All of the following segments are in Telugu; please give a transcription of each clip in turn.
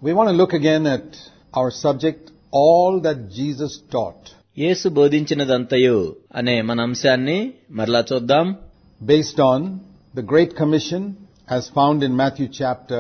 We want to look again at our subject, all that Jesus taught, యేసు బోధించినదంతయు అనే మన అంశాన్ని మరలా చూద్దాం based on the Great Commission as found in Matthew chapter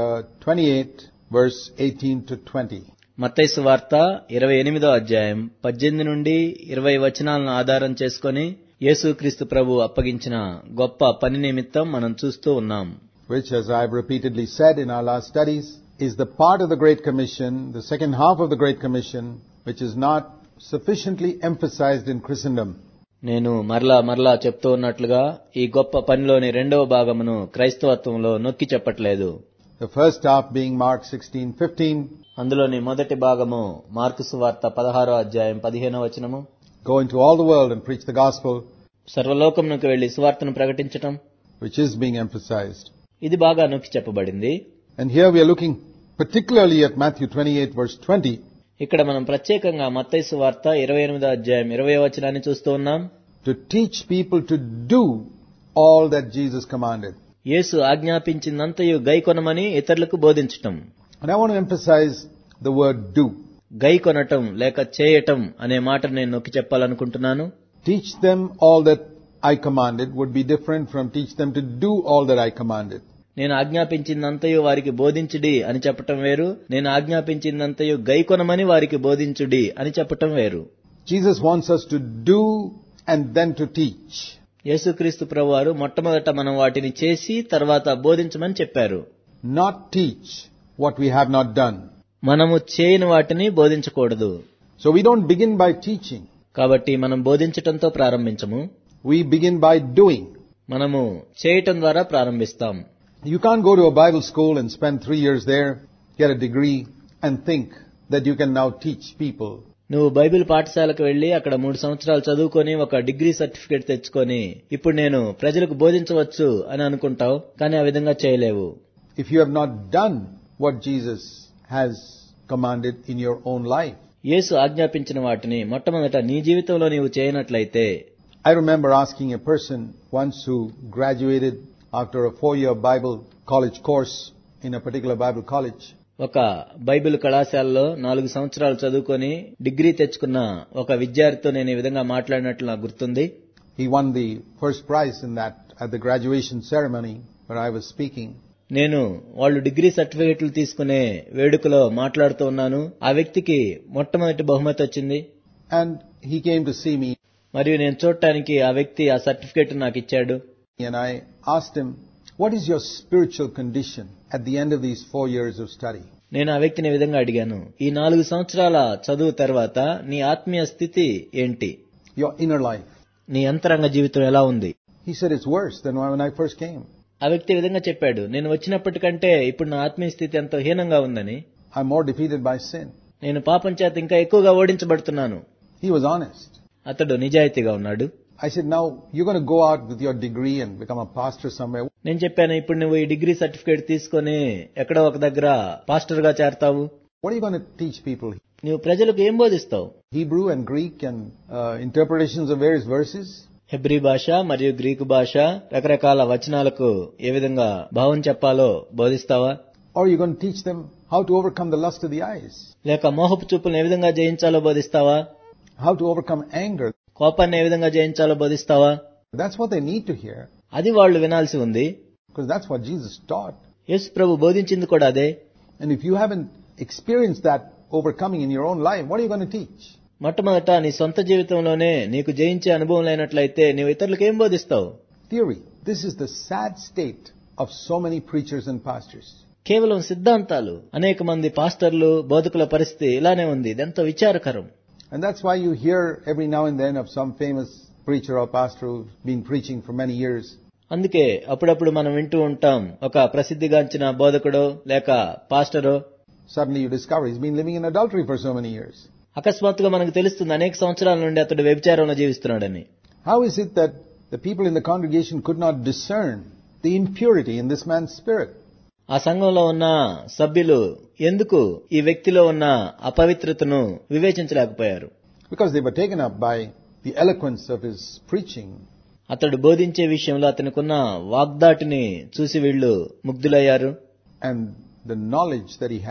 28, verse 18 to 20. మత్తైసు వార్త ఇరవై ఎనిమిదో అధ్యాయం పద్దెనిమిది నుండి ఇరవై వచనాలను ఆధారం చేసుకొని యేసుక్రీస్తు ప్రభు అప్పగించిన గొప్ప పని నిమిత్తం మనం చూస్తూ ఉన్నాం which, as I've repeatedly said in our last studies, is the part of the Great Commission, the second half of the Great Commission, which is not sufficiently emphasized in Christendom. నేను మరలా మరలా చెప్తూ ఉన్నట్లుగా ఈ గొప్ప పనిలోని రెండవ భాగమును క్రైస్తవత్వంలో నొక్కి చెప్పట్లేదు The first half being Mark 16, 15, అందులోని మొదటి భాగము మార్కు సువార్త పదహారో అధ్యాయం పదిహేనో వచనము go into all the world and preach the gospel, సర్వలోకమునకు వెళ్లి సువార్తను ప్రకటించటం which is being emphasized. ఇది బాగా నొక్కి చెప్పబడింది And here we are looking particularly at Matthew 28, verse 20, ఇక్కడ మనం ప్రత్యేకంగా మత్తైసు వార్త ఇరవై ఎనిమిదో అధ్యాయం ఇరవై వచనాన్ని చూస్తూ ఉన్నాం to teach people to do all that Jesus commanded. యేసు ఆజ్ఞాపించిందంతయు గైకొనమని ఇతరులకు బోధించటం And I want to emphasize the word do. గైకొనటం లేక చేయటం అనే మాటను నేను నొక్కి చెప్పాలనుకుంటున్నాను Teach them all that I commanded would be different from teach them to do all that I commanded. నేను ఆజ్ఞాపించిందంతయు వారికి బోధించుడి అని చెప్పటం వేరు నేను ఆజ్ఞాపించిందంతయు గైకొనమని వారికి బోధించుడి అని చెప్పటం వేరు Jesus wants us to do and then to teach. యేసుక్రీస్తు ప్రభువారు మొట్టమొదట మనం వాటిని చేసి తర్వాత బోధించమని చెప్పారు Not teach what we have not done. మనము చేయని వాటిని బోధించకూడదు So we don't begin by teaching. కాబట్టి మనం బోధించటంతో ప్రారంభించము We begin by doing. మనము చేయటం ద్వారా ప్రారంభిస్తాం You can't go to a Bible school and spend three years there, get a degree, and think that you can now teach people. నువ్వు బైబిల్ పాఠశాలకు వెళ్లి అక్కడ మూడు సంవత్సరాలు చదువుకొని ఒక డిగ్రీ సర్టిఫికేట్ తెచ్చుకొని ఇప్పుడు నేను ప్రజలకు బోధించవచ్చు అని అనుకుంటావు కానీ ఆ విధంగా చేయలేవు If you have not done what Jesus has commanded in your own life. యేసు ఆజ్ఞాపించిన వాటిని మొట్టమొదట నీ జీవితంలో నీవు చేయనట్లయితే I remember asking a person once who graduated after a four-year Bible college course in a particular Bible college. ఒక బైబిల్ కళాశాలలో నాలుగు సంవత్సరాలు చదువుకొని డిగ్రీ తెచ్చుకున్న ఒక విద్యార్థితో నేను ఈ విధంగా మాట్లాడినట్లు నాకు గుర్తుంది He won the first prize in that at the graduation ceremony where I was speaking. నేను వాళ్ళు డిగ్రీ సర్టిఫికెట్లు తీసుకునే వేడుకలో మాట్లాడుతూ ఉన్నాను ఆ వ్యక్తికి మొట్టమొదటి బహుమతి వచ్చింది And he came to see me మరియు నేను చూడటానికి ఆ వ్యక్తి ఆ సర్టిఫికేట్ నాకు ఇచ్చాడు and I asked him, what is your spiritual condition at the end of these four years of study? నేను ఆ వ్యక్తిని ఈ విధంగా అడిగాను ఈ నాలుగు సంవత్సరాల చదువు తర్వాత నీ ఆత్మీయ స్థితి ఏంటి Your inner life. నీ అంతరంగ జీవితం ఎలా ఉంది He said it's worse than when I first came. ఆ వ్యక్తి ఈ విధంగా చెప్పాడు నేను వచ్చినప్పటికంటే ఇప్పుడు నా ఆత్మీయ స్థితి ఎంతో హీనంగా ఉందని I'm more defeated by sin. నేను పాపం చేత ఇంకా ఎక్కువగా ఓడించబడుతున్నాను He was honest. అతడు నిజాయితీగా ఉన్నాడు I said, now you're going to go out with your degree and become a pastor somewhere. నేను చెప్పాను ఇప్పుడు నువ్వు ఈ డిగ్రీ సర్టిఫికేట్ తీసుకొని ఎక్కడో ఒక దగ్గర పాస్టర్ గా చేరతావు What are you going to teach people? నువ్వు ప్రజలకు ఏం బోధిస్తావు Hebrew and Greek and uh, interpretations of various verses? Hebrew భాష మరియు గ్రీకు భాష రకరకాల వచనాలకు ఏ విధంగా భావం చెప్పాలో బోధిస్తావా Or are you going to teach them how to overcome the lust of the eyes? లేక మోహపు చూపులను ఏ విధంగా జయించాలో బోధిస్తావా How to overcome anger? కోపాన్ని ఏ విధంగా జయించాలో బోధిస్తావా That's what they need to hear అది వాళ్ళు వినాల్సి ఉంది because that's what Jesus taught. యేసు ప్రభు బోధించింది కూడా అదే And if you haven't experienced that overcoming in your own life, what are you going to teach? మొట్టమొదట నీ సొంత జీవితంలోనే నీకు జయించే అనుభవం లేనట్లయితే నీవు ఇతరులకు ఏం బోధిస్తావు Theory. This is the sad state of so many preachers and pastors. కేవలం సిద్ధాంతాలు అనేక మంది పాస్టర్లు బోధకుల పరిస్థితి ఇలానే ఉంది ఇదెంతో విచారకరం And that's why you hear every now and then of some famous preacher or pastor who's been preaching for many years. అందుకే అప్పుడప్పుడు మనం వింటూ ఉంటాం ఒక ప్రసిద్ధిగాంచిన బోధకుడో లేక పాస్టరో Suddenly you discover he's been living in adultery for so many years. అకస్మాత్తుగా మనకు తెలుస్తుంది అనేక సంవత్సరాల నుండి అతడు వ్యభిచారంలో జీవిస్తున్నాడని How is it that the people in the congregation could not discern the impurity in this man's spirit? ఆ సంఘంలో ఉన్న సభ్యులు ఎందుకు ఈ వ్యక్తిలో ఉన్న అపవిత్రతను వివేచించలేకపోయారు Because they were taken up by the eloquence of his preaching. అతడు బోధించే విషయంలో అతనికున్న వాగ్దాటిని చూసి వీళ్ళు ముగ్ధులయ్యారు and the knowledge that he had.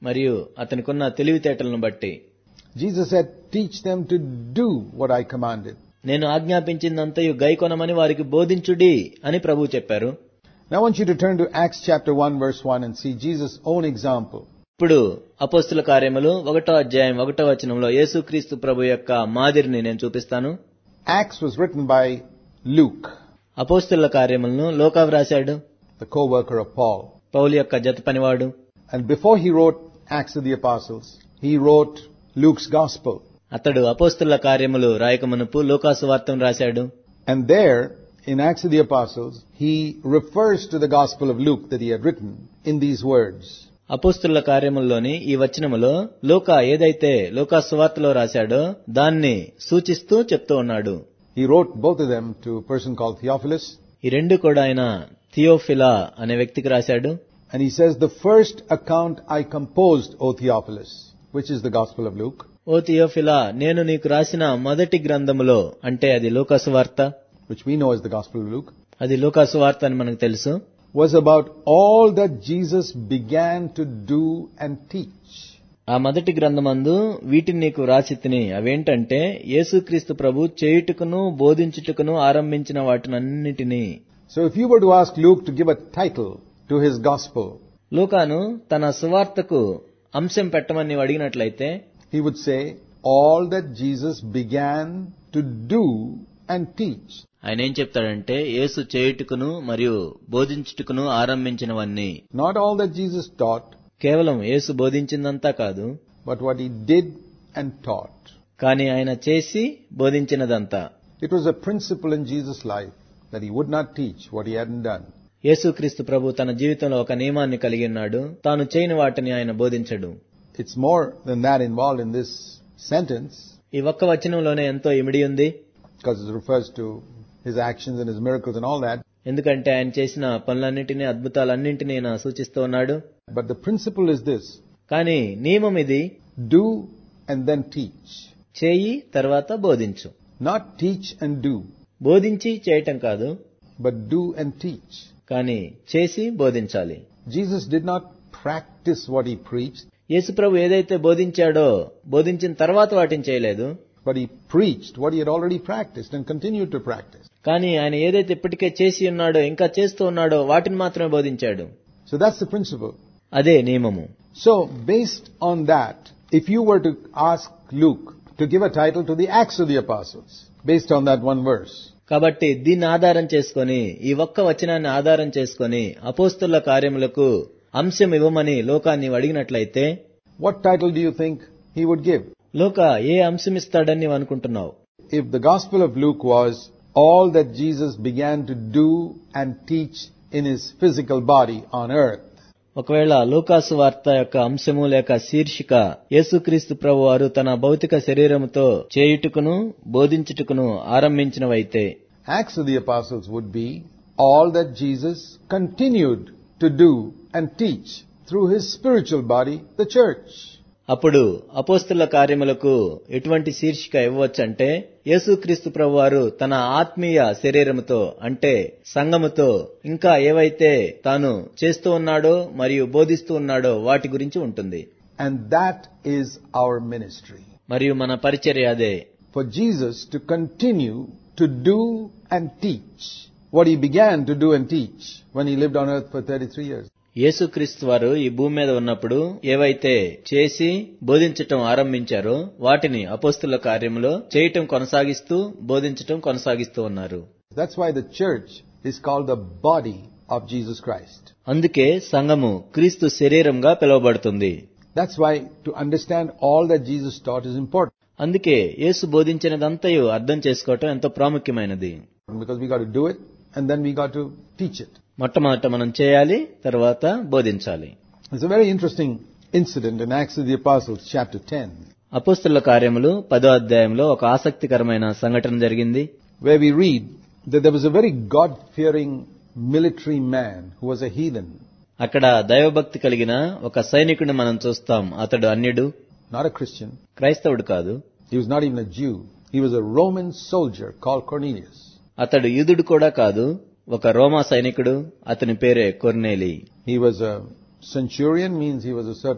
మరియు అతనికున్న తెలివితేటలను బట్టి Jesus said, teach them to do what I commanded. నేను ఆజ్ఞాపించిందంతయు గైకొనమని వారికి బోధించుడి అని ప్రభు చెప్పారు Now I want you to turn to Acts chapter 1 verse 1 and see Jesus' own example. ఇప్పుడు అపోస్తుల కార్యములు ఒకటో అధ్యాయం ఒకటో వచనంలో యేసుక్రీస్తు ప్రభు యొక్క మాదిరిని నేను చూపిస్తాను Acts was written by Luke, అపోస్తుల కార్యములను లోకా వ్రాశాడు the co-worker of Paul. పౌలు యొక్క జత పనివాడు And before he wrote Acts of the Apostles, he wrote Luke's Gospel. అతడు అపోస్తుల కార్యములు రాయకమునుపు లోకాసు వార్తను రాశాడు And there, in Acts of the Apostles, he refers to the Gospel of Luke that he had written in these words. అపోస్తుల కార్యముల్లోని ఈ వచనములో లోక ఏదైతే లోకాసు వార్తలో రాశాడో దాన్ని సూచిస్తూ చెప్తూ ఉన్నాడు He wrote both of them to a person called Theophilus. ఈ రెండు కూడా ఆయన థియోఫిలా అనే వ్యక్తికి రాశాడు And he says, the first account I composed, O Theophilus, which is the Gospel of Luke, ఓ థియోఫిలా నేను నీకు రాసిన మొదటి గ్రంథములో అంటే అది లోకాసు వార్త which we know as the Gospel of Luke, అది లోకాసు వార్త అని మనకు తెలుసు was about all that Jesus began to do and teach. ఆ మొదటి గ్రంథమందు వీటిని నీకు రాసి తిని అవేంటంటే యేసుక్రీస్తు ప్రభు చేయుటకును బోధించుటకును ఆరంభించిన వాటినన్నిటినీ So if you were to ask Luke to give a title to his Gospel, లూకాను తన సువార్తకు అంశం పెట్టమని నీవు అడిగినట్లయితే he would say, all that Jesus began to do and teach. ఆయన ఏం చెప్తాడంటే యేసు చేయుటకును మరియు బోధించుటకును ఆరంభించినవన్నీ Not all that Jesus taught, కేవలం యేసు బోధించిందంతా కాదు but what he did and taught. కానీ ఆయన చేసి బోధించినదంతా It was a principle in Jesus' life that he would not teach what he hadn't done. యేసుక్రీస్తు ప్రభు తన జీవితంలో ఒక నియమాన్ని కలిగి ఉన్నాడు తాను చేయని వాటిని ఆయన బోధించడు It's more than that involved in this sentence ఈ ఒక్క వచనంలోనే ఎంతో ఇమిడి ఉంది because it refers to his actions and his miracles and all that. ఎందుకంటే ఆయన చేసిన పనులన్నింటినీ అద్భుతాలన్నింటినీ ఆయన సూచిస్తూ ఉన్నాడు But the principle is this కానీ నియమం ఇది do and then teach. చేయి తర్వాత బోధించు Not teach and do, బోధించి చేయటం కాదు but do and teach. కానీ చేసి బోధించాలి Jesus did not practice what he preached, యేసుప్రభు ఏదైతే బోధించాడో బోధించిన తర్వాత వాటిని చేయలేదు but he preached what he had already practiced and continued to practice. కానీ ఆయన ఏదైతే ఇప్పటికే చేసి ఉన్నాడో ఇంకా చేస్తూ ఉన్నాడో వాటిని మాత్రమే బోధించాడు So that's the principle. అదే నియమము So based on that, if you were to ask Luke to give a title to the Acts of the Apostles, based on that one verse, కాబట్టి దీన్ని ఆధారం చేసుకొని ఈ ఒక్క వచనాన్ని ఆధారం చేసుకొని అపోస్తుల కార్యములకు అంశం ఇవ్వమని లోకాన్ని అడిగినట్లయితే what title do you think he would give? లోక ఏ అంశం ఇస్తాడని నీవు అనుకుంటున్నావు If the Gospel of Luke was all that Jesus began to do and teach in his physical body on earth, ఒకవేళ లూకాసు వార్త యొక్క అంశము లేక శీర్షిక యేసుక్రీస్తు ప్రభు వారు తన భౌతిక శరీరముతో చేయుటకును బోధించుటకును ఆరంభించినవైతే Acts of the Apostles would be all that Jesus continued to do and teach through his spiritual body, the church. అప్పుడు అపోస్తుల కార్యములకు ఎటువంటి శీర్షిక ఇవ్వవచ్చంటే యేసుక్రీస్తు ప్రభు వారు తన ఆత్మీయ శరీరముతో అంటే సంఘముతో ఇంకా ఏవైతే తాను చేస్తూ ఉన్నాడో మరియు బోధిస్తూ ఉన్నాడో వాటి గురించి ఉంటుంది And that is our ministry. మరియు మన పరిచర్య అదే For Jesus to continue to do and teach what he began to do and teach when he lived on earth for 33 years. యేసుక్రీస్తు వారు ఈ భూమి మీద ఉన్నప్పుడు ఏవైతే చేసి బోధించటం ఆరంభించారో వాటిని అపోస్తుల కార్యములో చేయటం కొనసాగిస్తూ బోధించటం కొనసాగిస్తూ ఉన్నారు That's why the church is called the body of Jesus Christ. అందుకే సంఘము క్రీస్తు శరీరంగా పిలువబడుతుంది That's why to understand all that Jesus taught is important అందుకే యేసు బోధించినదంతయు అర్థం చేసుకోవటం ఎంతో ప్రాముఖ్యమైనది because we got to do it and then we got to teach it. మొట్టమొదట మనం చేయాలి తర్వాత బోధించాలి It's a very interesting incident in Acts of the Apostles, chapter 10, అపోస్తుల కార్యములు పదో అధ్యాయంలో ఒక ఆసక్తికరమైన సంఘటన జరిగింది where we read that there was a very God fearing military man who was a heathen, అక్కడ దైవభక్తి కలిగిన ఒక సైనికుడిని మనం చూస్తాం అతడు అన్యుడు not a Christian. క్రైస్తవుడు కాదు He was not even a Jew. He was a Roman soldier called Cornelius. అతడు యూదుడు కూడా కాదు ఒక రోమా సైనికుడు అతని పేరే కొర్నేలి He was a centurion, means he was a certain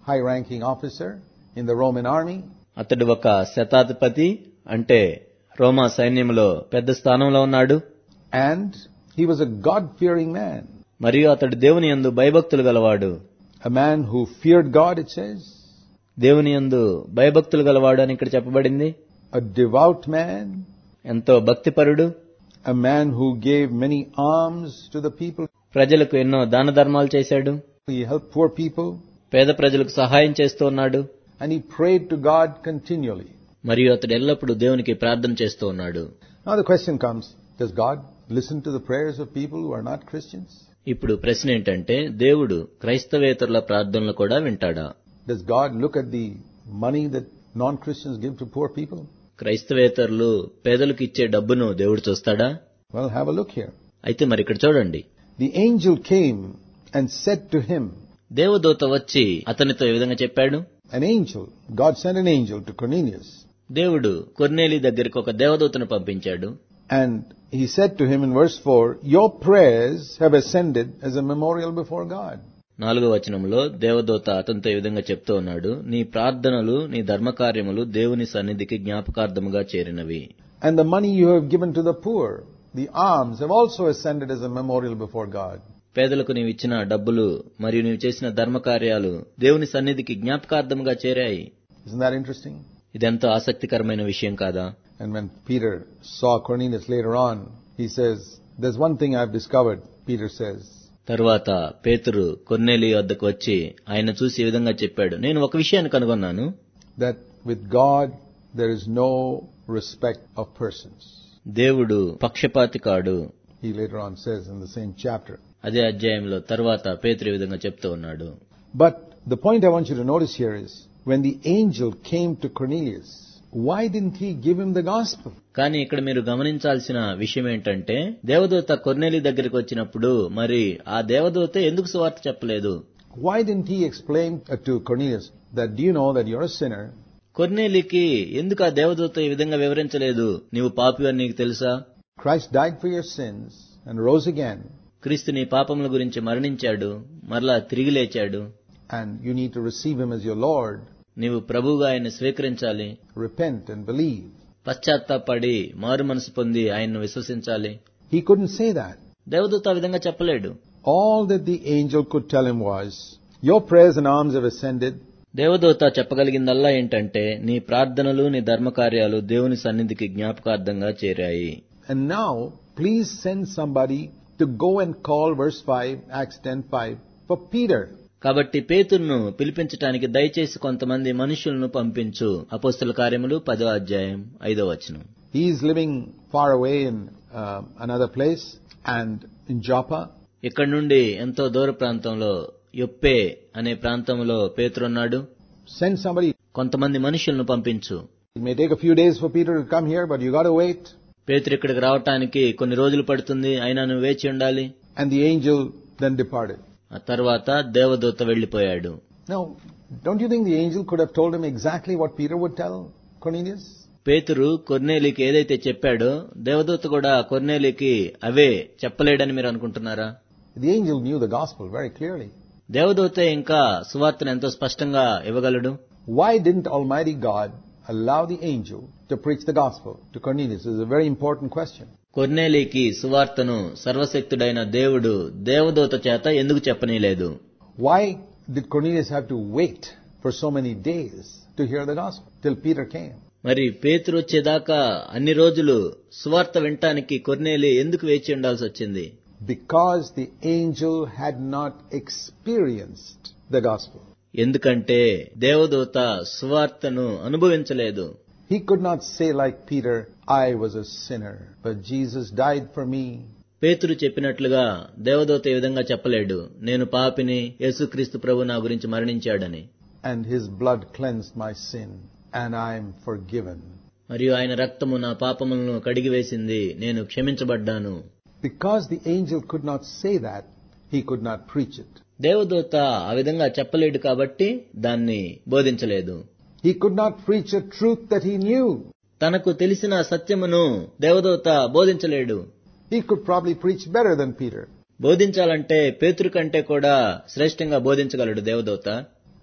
high ranking officer in the Roman army. అతడు ఒక శతాధిపతి అంటే రోమా సైన్యంలో పెద్ద స్థానంలో ఉన్నాడు And he was a God fearing man. మరియు అతడు దేవుని యందు భయభక్తులు గలవాడు A man who feared God, it says. దేవుని యందు భయభక్తులు గలవాడు అని ఇక్కడ చెప్పబడింది A devout man. ఎంతో భక్తిపరుడు A man who gave many alms to the people. ప్రజలకు ఎన్నో దాన ధర్మాలు చేశాడు He helped poor people. పేద ప్రజలకు సహాయం చేస్తూ ఉన్నాడు And he prayed to God continually. మరియు అతడు ఎల్లప్పుడూ దేవునికి ప్రార్థన చేస్తూ ఉన్నాడు Now the question comes, does God listen to the prayers of people who are not Christians? ఇప్పుడు ప్రశ్న ఏంటంటే దేవుడు క్రైస్తవేతరుల ప్రార్థనలు కూడా వింటాడా Does God look at the money that non-Christians give to poor people? క్రైస్తవేతరులు పేదలకు ఇచ్చే డబ్బును దేవుడు చూస్తాడా Well, have a look here. అయితే మరి ఇక్కడ చూడండి The angel came and said to him, దేవదూత వచ్చి అతనితో ఈ విధంగా చెప్పాడు an angel, God sent an angel to Cornelius. దేవుడు కొర్నేలి దగ్గరికి ఒక దేవదూతను పంపించాడు And he said to him in verse 4, Your prayers have ascended as a memorial before God. నాలుగో వచనంలో దేవదూత అతనితో ఈ విధంగా చెప్తూ ఉన్నాడు నీ ప్రార్థనలు నీ ధర్మకార్యములు దేవుని సన్నిధికి జ్ఞాపకార్థముగా చేరినవి And the money you have given to the poor, the alms, have also ascended as a memorial before God. పేదలకు నీవు ఇచ్చిన డబ్బులు మరియు నీవు చేసిన ధర్మకార్యాలు దేవుని సన్నిధికి జ్ఞాపకార్థముగా చేరాయి Isn't that interesting? ఇదెంతో ఆసక్తికరమైన విషయం కాదా And when Peter saw Cornelius later on, he says, There's one thing I've discovered, Peter says. తరువాత పేతురు కొన్నేలి వద్దకు వచ్చి ఆయన చూసి ఈ విధంగా చెప్పాడు నేను ఒక విషయాన్ని కనుగొన్నాను that with God there is no respect of persons. దేవుడు పక్షపాతి కాడు He later on says in the same chapter. అదే అధ్యాయంలో తర్వాత పేతురు ఈ విధంగా చెప్తూ ఉన్నాడు But the point I want you to notice here is when the angel came to Cornelius, why didn't he give him the gospel? కానీ ఇక్కడ మీరు గమనించాల్సిన విషయం ఏంటంటే దేవదూత కొర్నేలి దగ్గరికి వచ్చినప్పుడు మరి ఆ దేవదూత ఎందుకు సువార్త చెప్పలేదు Why didn't he explain uh, to Cornelius that do you know that you're a sinner కొర్నేలికి ఎందుకు ఆ దేవదూత ఈ విధంగా వివరించలేదు నీవు పాపివని నీకు తెలుసా Christ died for your sins and rose again క్రీస్తు నీ పాపముల గురించి మరణించాడు మరలా తిరిగి లేచాడు and you need to receive him as your Lord, నీవు ప్రభువుగా ఆయన స్వీకరించాలి repent and believe. పశ్చాత్తాపడి మారు మనసు పొంది ఆయన్ను విశ్వసించాలి He couldn't say that. దేవదూత ఆ విధంగా చెప్పలేడు All that the angel could tell him was, your prayers and alms have ascended దేవదూత చెప్పగలిగిందల్లా ఏంటంటే నీ ప్రార్థనలు నీ ధర్మకార్యాలు దేవుని సన్నిధికి జ్ఞాపకార్థంగా చేరాయి And now, please send somebody to go and call verse 5, Acts 10:5 for Peter. కాబట్టి పేతురును పిలిపించటానికి దయచేసి కొంతమంది మనుషులను పంపించు అపోస్తుల కార్యములు పదో అధ్యాయం ఐదో వచనం He is living far away in uh, another place and in Joppa. ఇక్కడ నుండి ఎంతో దూర ప్రాంతంలో యొప్పే అనే ప్రాంతంలో పేతురున్నాడు Send somebody. కొంతమంది మనుషులను పంపించు It may take a few days for Peter to come here, but you got to wait. పేతురు ఇక్కడికి రావటానికి కొన్ని రోజులు పడుతుంది అయినా నువ్వు వేచి ఉండాలి And the angel then departed. ఆ తర్వాత దేవదూత వెళ్లిపోయాడు Now, don't you think the angel could have told him exactly what Peter would tell Cornelius? పేతురు కొర్నేలికి ఏదైతే చెప్పాడో దేవదూత కూడా కొర్నేలికి అవే చెప్పలేడని మీరు అనుకుంటున్నారా The angel knew the gospel very clearly. దేవదూత ఇంకా సువార్తను ఎంతో స్పష్టంగా ఇవ్వగలడు Why didn't Almighty God allow the angel to preach the gospel to Cornelius? This is a very important question. కొర్నేలికి సువార్తను సర్వశక్తుడైన దేవుడు దేవదూత చేత ఎందుకు చెప్పనీలేదు Why did Cornelius have to wait for so many days to hear the gospel till Peter came? మరి పేతురు వచ్చేదాకా అన్ని రోజులు సువార్త వినటానికి కొర్నేలి ఎందుకు వేచి ఉండాల్సి వచ్చింది Because the angel had not experienced the gospel. ఎందుకంటే దేవదూత సువార్తను అనుభవించలేదు He could not say like Peter, I was a sinner, but Jesus died for me. పేతురు చెప్పినట్లుగా దేవదూత ఈ విధంగా చెప్పలేడు నేను పాపిని యేసుక్రీస్తు ప్రభు నా గురించి మరణించాడని and his blood cleansed my sin, and I am forgiven. మరియు ఆయన రక్తము నా పాపములను కడిగివేసింది నేను క్షమించబడ్డాను Because the angel could not say that, he could not preach it. దేవదూత ఆ విధంగా చెప్పలేడు కాబట్టి దాన్ని బోధించలేదు He could not preach a truth that he knew. తనకు తెలిసిన సత్యమును దేవదూత బోధించలేడు He could probably preach better than Peter. బోధించాలంటే పేతురు కంటే కూడా శ్రేష్టంగా బోధించగలడు దేవదూత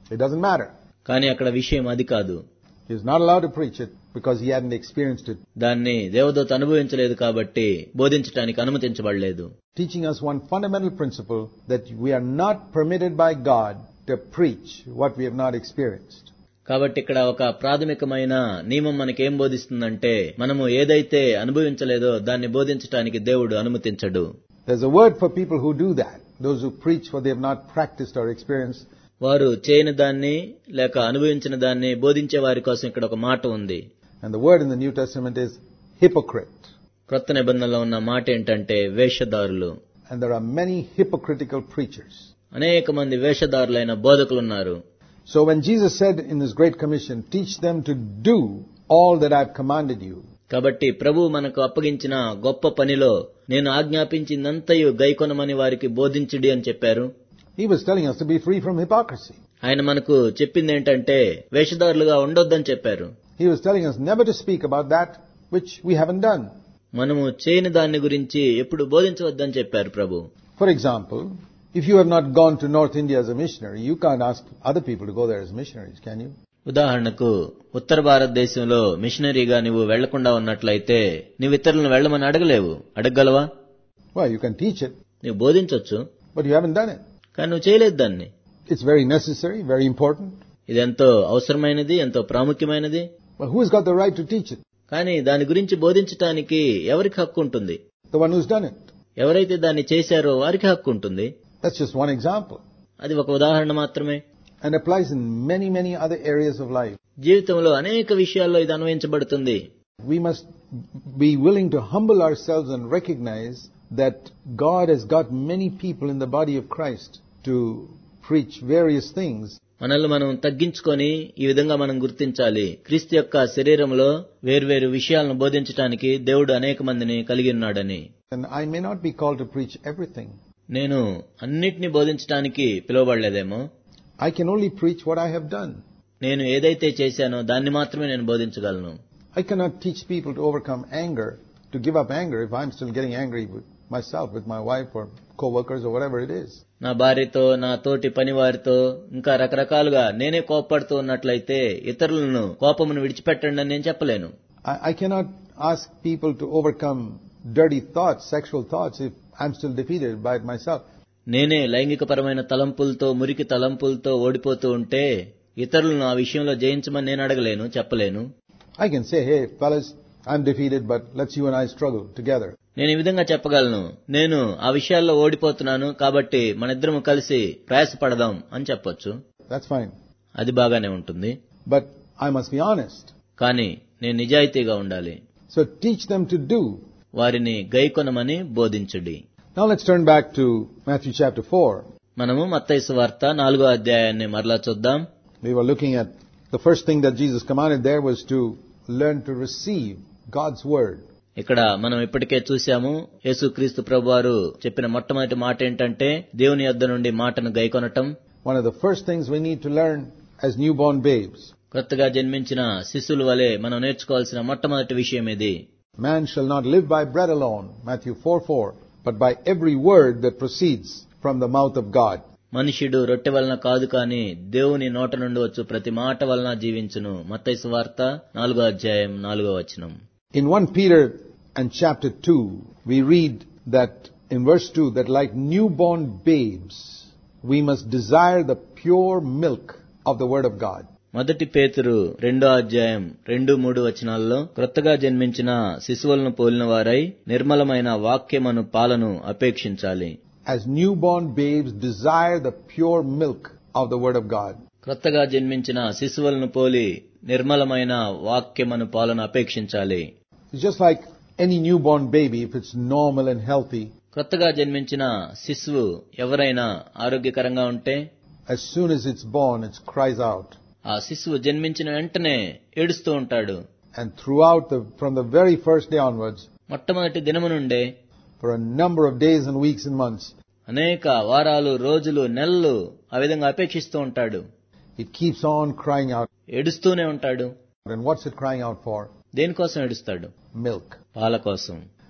It doesn't matter. కానీ అక్కడ విషయం అది కాదు He's not allowed to preach it because he hadn't experienced it. దాన్ని దేవదూత అనుభవించలేదు కాబట్టి బోధించడానికి అనుమతించబడలేదు Teaching us one fundamental principle that we are not permitted by God to preach what we have not experienced. కాబట్టి ఇక్కడ ఒక ప్రాథమికమైన నియమం మనకేం బోధిస్తుందంటే మనము ఏదైతే అనుభవించలేదో దాన్ని బోధించడానికి దేవుడు అనుమతించడు There's a word for people who do that, those who preach what they have not practiced or experienced. వారు చేయని దాన్ని లేక అనుభవించిన దాన్ని బోధించే వారి కోసం ఇక్కడ ఒక మాట ఉంది And the word in the New Testament is hypocrite. క్రొత్త నిబంధనలో ఉన్న మాట ఏంటంటే వేషధారులు And there are many hypocritical preachers. అనేక మంది వేషధారులైన బోధకులు ఉన్నారు So when Jesus said in His Great Commission, teach them to do all that I've commanded you, కాబట్టి ప్రభు మనకు అప్పగించిన గొప్ప పనిలో నేను ఆజ్ఞాపించిందంతయు గైకొనమని వారికి బోధించుడి అని చెప్పారు He was telling us to be free from hypocrisy. ఆయన మనకు చెప్పింది ఏంటంటే వేషధారులుగా ఉండొద్దని చెప్పారు He was telling us never to speak about that which we haven't done. మనము చేయని దాన్ని గురించి ఎప్పుడు బోధించవద్దని చెప్పారు ప్రభు For example, if you have not gone to North India as a missionary, you can't ask other people to go there as missionaries, can you? ఉదాహరణకు ఉత్తర భారతదేశంలో మిషనరీగా నువ్వు వెళ్లకుండా ఉన్నట్లయితే నువ్వు ఇతరులను వెళ్లమని అడగలేవు అడగగలవా Well, you can teach it, నువ్వు బోధించవచ్చు but you haven't done it. కానీ నువ్వు చేయలేదు దాన్ని It's very necessary, very important. ఇది ఎంతో అవసరమైనది ఎంతో ప్రాముఖ్యమైనది But who's got the right to teach it? కానీ దాని గురించి బోధించటానికి ఎవరికి హక్కు ఉంటుంది The one who's done it. ఎవరైతే దాన్ని చేశారో వారికి హక్కు ఉంటుంది That's just one example. అది ఒక ఉదాహరణ మాత్రమే And applies in many, many other areas of life. జీవితంలో అనేక విషయాల్లో ఇది అన్వయించబడుతుంది We must be willing to humble ourselves and recognize that God has got many people in the body of Christ to preach various things. మనల్ని మనం తగ్గించుకొని ఈ విధంగా మనం గుర్తించాలి క్రీస్తు యొక్క శరీరంలో వేర్వేరు విషయాలను బోధించడానికి దేవుడు అనేక మందిని కలిగి ఉన్నాడని And I may not be called to preach everything. నేను అన్నిటినీ బోధించడానికి పిలువబడలేదేమో I can only preach what I have done. నేను ఏదైతే చేశానో దాన్ని మాత్రమే నేను బోధించగలను I cannot teach people to overcome anger, to give up anger if I'm still getting angry with myself, with my wife or co-workers or whatever it is. నా భార్యతో నా తోటి పనివారితో ఇంకా రకరకాలుగా నేనే కోపడుతూ ఉన్నట్లయితే ఇతరులను కోపమును విడిచిపెట్టండి అని నేను చెప్పలేను I, I cannot ask people to overcome dirty thoughts, sexual thoughts, if I'm still defeated by it myself. నేనే లైంగికపరమైన తలంపులతో మురికి తలంపులతో ఓడిపోతూ ఉంటే ఇతరులను ఆ విషయంలో జయించమని నేను అడగలేను చెప్పలేను I can say, hey, fellas, I'm defeated, but let's you and I struggle together. నేను ఈ విధంగా చెప్పగలను నేను ఆ విషయాల్లో ఓడిపోతున్నాను కాబట్టి మనిద్దరము కలిసి ప్రయాసపడదాం అని చెప్పొచ్చు That's fine. అది బాగానే ఉంటుంది But I must be honest. కానీ నేను నిజాయితీగా ఉండాలి So teach them to do. వారిని గైకొనమని బోధించుడి Now let's turn back to Matthew chapter 4. మనము మత్తైసు వార్త నాలుగో అధ్యాయాన్ని మరలా చూద్దాం We were looking at the first thing that Jesus commanded there was to learn to receive God's word. ఇక్కడ మనం ఇప్పటికే చూశాము యేసుక్రీస్తు ప్రభువారు చెప్పిన మొట్టమొదటి మాట ఏంటంటే దేవుని యొద్ద నుండి మాటను గైకొనటం One of the first things we need to learn as newborn babes. కొత్తగా జన్మించిన శిశువుల వలె మనం నేర్చుకోవాల్సిన మొట్టమొదటి విషయం ఇది Man shall not live by bread alone, Matthew 4 4, but by every word that proceeds from the mouth of God. మనుష్యుడు రొట్టె వలన కాదు కాని దేవుని నోట నుండి వచ్చు ప్రతి మాట వలన జీవించును మత్తైసు వార్త నాలుగో అధ్యాయం నాలుగో వచనం In 1 Peter and chapter 2, we read that in verse 2 that like newborn babes, we must desire the pure milk of the word of God. మొదటి పేతురు రెండో అధ్యాయం రెండు మూడు వచనాల్లో క్రొత్తగా జన్మించిన శిశువులను పోలిన వారై నిర్మలమైన వాక్యమను పాలను అపేక్షించాలి As newborn babes desire the pure milk of the word of God. క్రొత్తగా జన్మించిన శిశువులను పోలి నిర్మలమైన వాక్యమను పాలను అపేక్షించాలి It's just like any newborn baby, if it's normal and healthy, కొత్తగా జన్మించిన శిశువు ఎవరైనా ఆరోగ్యకరంగా ఉంటే as soon as it's born, it cries out. ఆ శిశువు జన్మించిన వెంటనే ఏడుస్తూ ఉంటాడు And throughout the, from the very first day onwards, మొట్టమొదటి దినము నుండే for a number of days and weeks and months, అనేక వారాలు రోజులు నెలలు ఆ విధంగా అపేక్షిస్తూ ఉంటాడు it keeps on crying out. ఏడుస్తూనే ఉంటాడు And what's it crying out for? దేనికోసం ఏడుస్తాడు Milk. పాల కోసం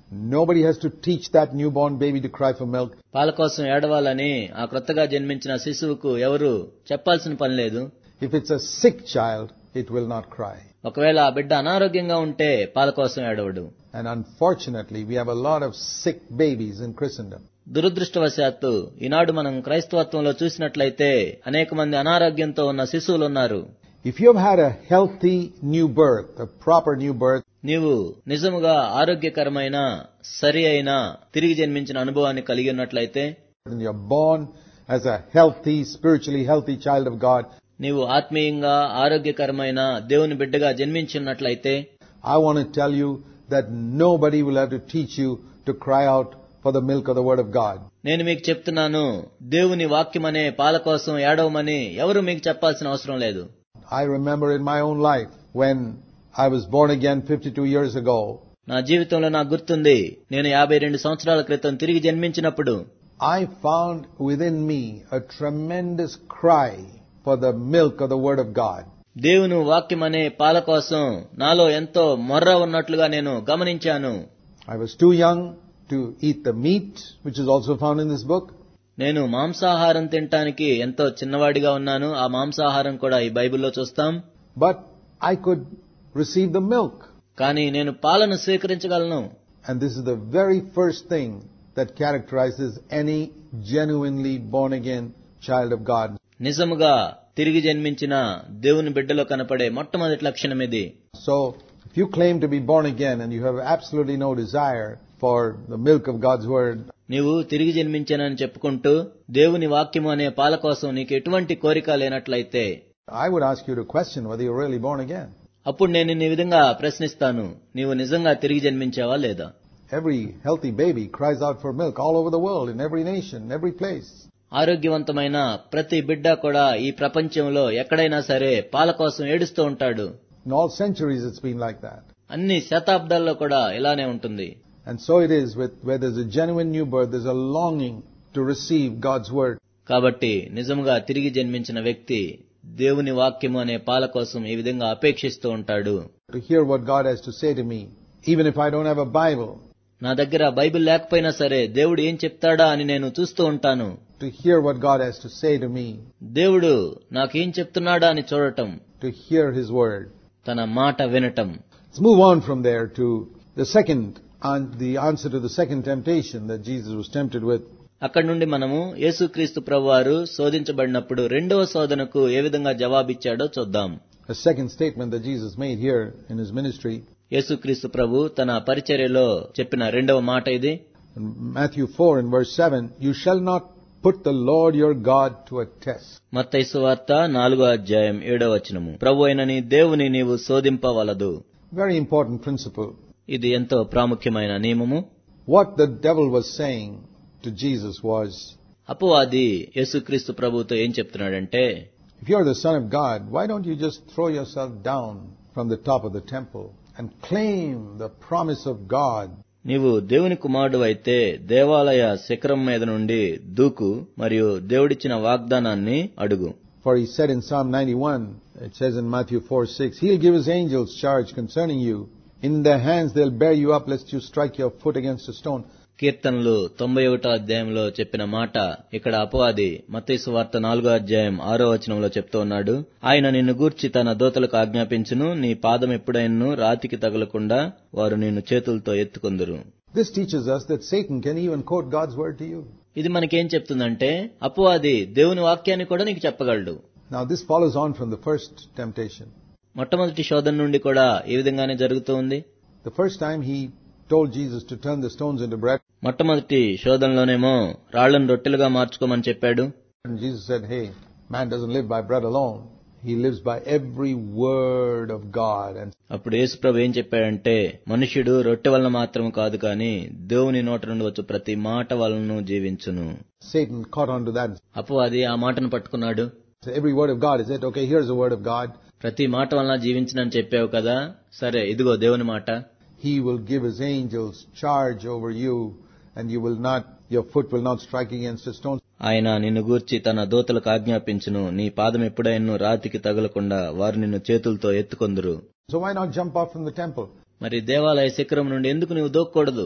Nobody has to teach that newborn baby to cry for milk. పాల కోసం ఏడవాలని ఆ క్రొత్తగా జన్మించిన శిశువుకు ఎవరు చెప్పాల్సిన పని లేదు If it's a sick child, it will not cry. ఒకవేళ ఆ బిడ్డ అనారోగ్యంగా ఉంటే పాల కోసం ఏడవడు And unfortunately, we have a lot of sick babies in Christendom. దురదృష్టవశాత్తు ఈనాడు మనం క్రైస్తవత్వంలో చూసినట్లయితే అనేక మంది అనారోగ్యంతో ఉన్న శిశువులు ఉన్నారు If you have had a healthy new birth, a proper new birth, నీవు నిజముగా ఆరోగ్యకరమైన సరి అయిన తిరిగి జన్మించిన అనుభవాన్ని కలిగి ఉన్నట్లయితే and you're born as a healthy, spiritually healthy child of God, నీవు ఆత్మీయంగా ఆరోగ్యకరమైన దేవుని బిడ్డగా జన్మించున్నట్లయితే I want to tell you that nobody will have to teach you to cry out for the milk of the Word of God. నేను మీకు చెప్తున్నాను దేవుని వాక్యమనే పాల కోసం ఏడవమని ఎవరు మీకు చెప్పాల్సిన అవసరం లేదు I remember in my own life when I was born again 52 years ago, నా జీవితంలో నాకు గుర్తుంది నేను యాభై రెండు సంవత్సరాల క్రితం తిరిగి జన్మించినప్పుడు I found within me a tremendous cry for the milk of the Word of God. దేవుని వాక్యమనే పాల కోసం నాలో ఎంతో మొర్ర ఉన్నట్లుగా నేను గమనించాను I was too young to eat the meat, which is also found in this book. నేను మాంసాహారం తినటానికి ఎంతో చిన్నవాడిగా ఉన్నాను ఆ మాంసాహారం కూడా ఈ బైబిల్లో చూస్తాం But I could receive the milk. కానీ నేను పాలను స్వీకరించగలను And this is the very first thing that characterizes any genuinely born again child of God. నిజముగా తిరిగి జన్మించిన దేవుని బిడ్డలో కనపడే మొట్టమొదటి లక్షణం ఇది So, if you claim to be born again and you have absolutely no desire for the milk of God's word, నీవు తిరిగి జన్మించానని చెప్పుకుంటూ దేవుని వాక్యము అనే పాల కోసం నీకు ఎటువంటి కోరిక లేనట్లయితే I would ask you to question whether you're really born again. అప్పుడు నేను నిన్ను ఈ విధంగా ప్రశ్నిస్తాను నీవు నిజంగా తిరిగి జన్మించావా లేదా Every healthy baby cries out for milk all over the world, in every nation, in every place. ఆరోగ్యవంతమైన ప్రతి బిడ్డ కూడా ఈ ప్రపంచంలో ఎక్కడైనా సరే పాల కోసం ఏడుస్తూ ఉంటాడు In all centuries it's been like that. అన్ని శతాబ్దాల్లో కూడా ఇలానే ఉంటుంది And so it is with where there's a genuine new birth, there's a longing to receive God's word. కాబట్టి నిజముగా తిరిగి జన్మించిన వ్యక్తి దేవుని వాక్యము అనే పాల కోసం ఈ విధంగా అపేక్షిస్తూ ఉంటాడు To hear what God has to say to me, even if I don't have a Bible, నా దగ్గర బైబిల్ లేకపోయినా సరే దేవుడు ఏం చెప్తాడా అని నేను చూస్తూ ఉంటాను to hear what God has to say to me, దేవుడు నాకేం చెప్తున్నాడా అని చూడటం to hear His word. తన మాట వినటం Let's move on from there to the second, and the answer to the second temptation that Jesus was tempted with. అక్కడి నుండి మనము యేసుక్రీస్తు ప్రభువారు శోధించబడినప్పుడు రెండవ శోధనకు ఏ విధంగా జవాబిచ్చాడో చూద్దాం A second statement that Jesus made here in His ministry. యేసుక్రీస్తు ప్రభు తన పరిచర్యలో చెప్పిన రెండవ మాట ఇది In Matthew 4 and verse 7, you shall not put the Lord your God to a test. మత్తయి వార్త నాలుగో అధ్యాయం ఏడో వచనము ప్రభు అయిన నీ దేవుని నీవు శోధింపవలదు Very important principle. ఇది ఎంతో ప్రాముఖ్యమైన నియమము What the devil was saying to Jesus was, అపవాది యేసుక్రీస్తు ప్రభుతో ఏం చెప్తున్నాడంటే if you're the Son of God, why don't you just throw yourself down from the top of the temple and claim the promise of God? నీవు దేవుని కుమారుడు అయితే దేవాలయ శిఖరం మీద నుండి దూకు మరియు దేవుడిచ్చిన వాగ్దానాన్ని అడుగు For he said in Psalm 91, it says in Matthew 4 6, He'll give His angels charge concerning you. In their hands they'll bear you up lest you strike your foot against a stone. కీర్తనలు తొంభై ఒకటో అధ్యాయంలో చెప్పిన మాట ఇక్కడ అపవాది మత్తయి వార్త నాలుగో అధ్యాయం ఆరో వచనంలో చెప్తూ ఉన్నాడు ఆయన నిన్ను గూర్చి తన దోతలకు ఆజ్ఞాపించును నీ పాదం ఎప్పుడైనను రాతికి తగలకుండా వారు నిన్ను చేతులతో ఎత్తుకుందురు This teaches us that Satan can even quote God's word to you. ఇది మనకేం చెప్తుందంటే అపవాది దేవుని వాక్యాన్ని కూడా నీకు చెప్పగలడు Now this follows on from the first temptation. మొట్టమొదటి శోధన నుండి కూడా ఈ విధంగానే జరుగుతూ ఉంది The first time he told Jesus to turn the stones into bread, మొట్టమొదటి శోధనలోనేమో రాళ్లను రొట్టెలుగా మార్చుకోమని చెప్పాడు and Jesus said, Hey, man doesn't live by bread alone. He lives by every word of God. And అప్పుడు యేసుప్రభు ఏం చెప్పాడంటే మనుష్యుడు రొట్టె వలన మాత్రం కాదు కానీ దేవుని నోట నుండి వచ్చు ప్రతి మాట వలన జీవించును Satan caught on to that. అపవాది ఆ మాటను పట్టుకున్నాడు So every word of God is it. Okay, here's the word of God. ప్రతి మాట వలన జీవించనని చెప్పావు కదా సరే ఇదిగో దేవుని మాట He will give his angels charge over you, and you will not, your foot will not strike against a stone. ఆయన నిన్ను గూర్చి తన దూతలకు ఆజ్ఞాపించును నీ పాదం ఎప్పుడైనా రాతికి తగలకుండా వారు నిన్ను చేతులతో ఎత్తుకొందురు So why not jump off from the temple? మరి దేవాలయ శిఖరం నుండి ఎందుకు నువ్వు దూక్కకూడదు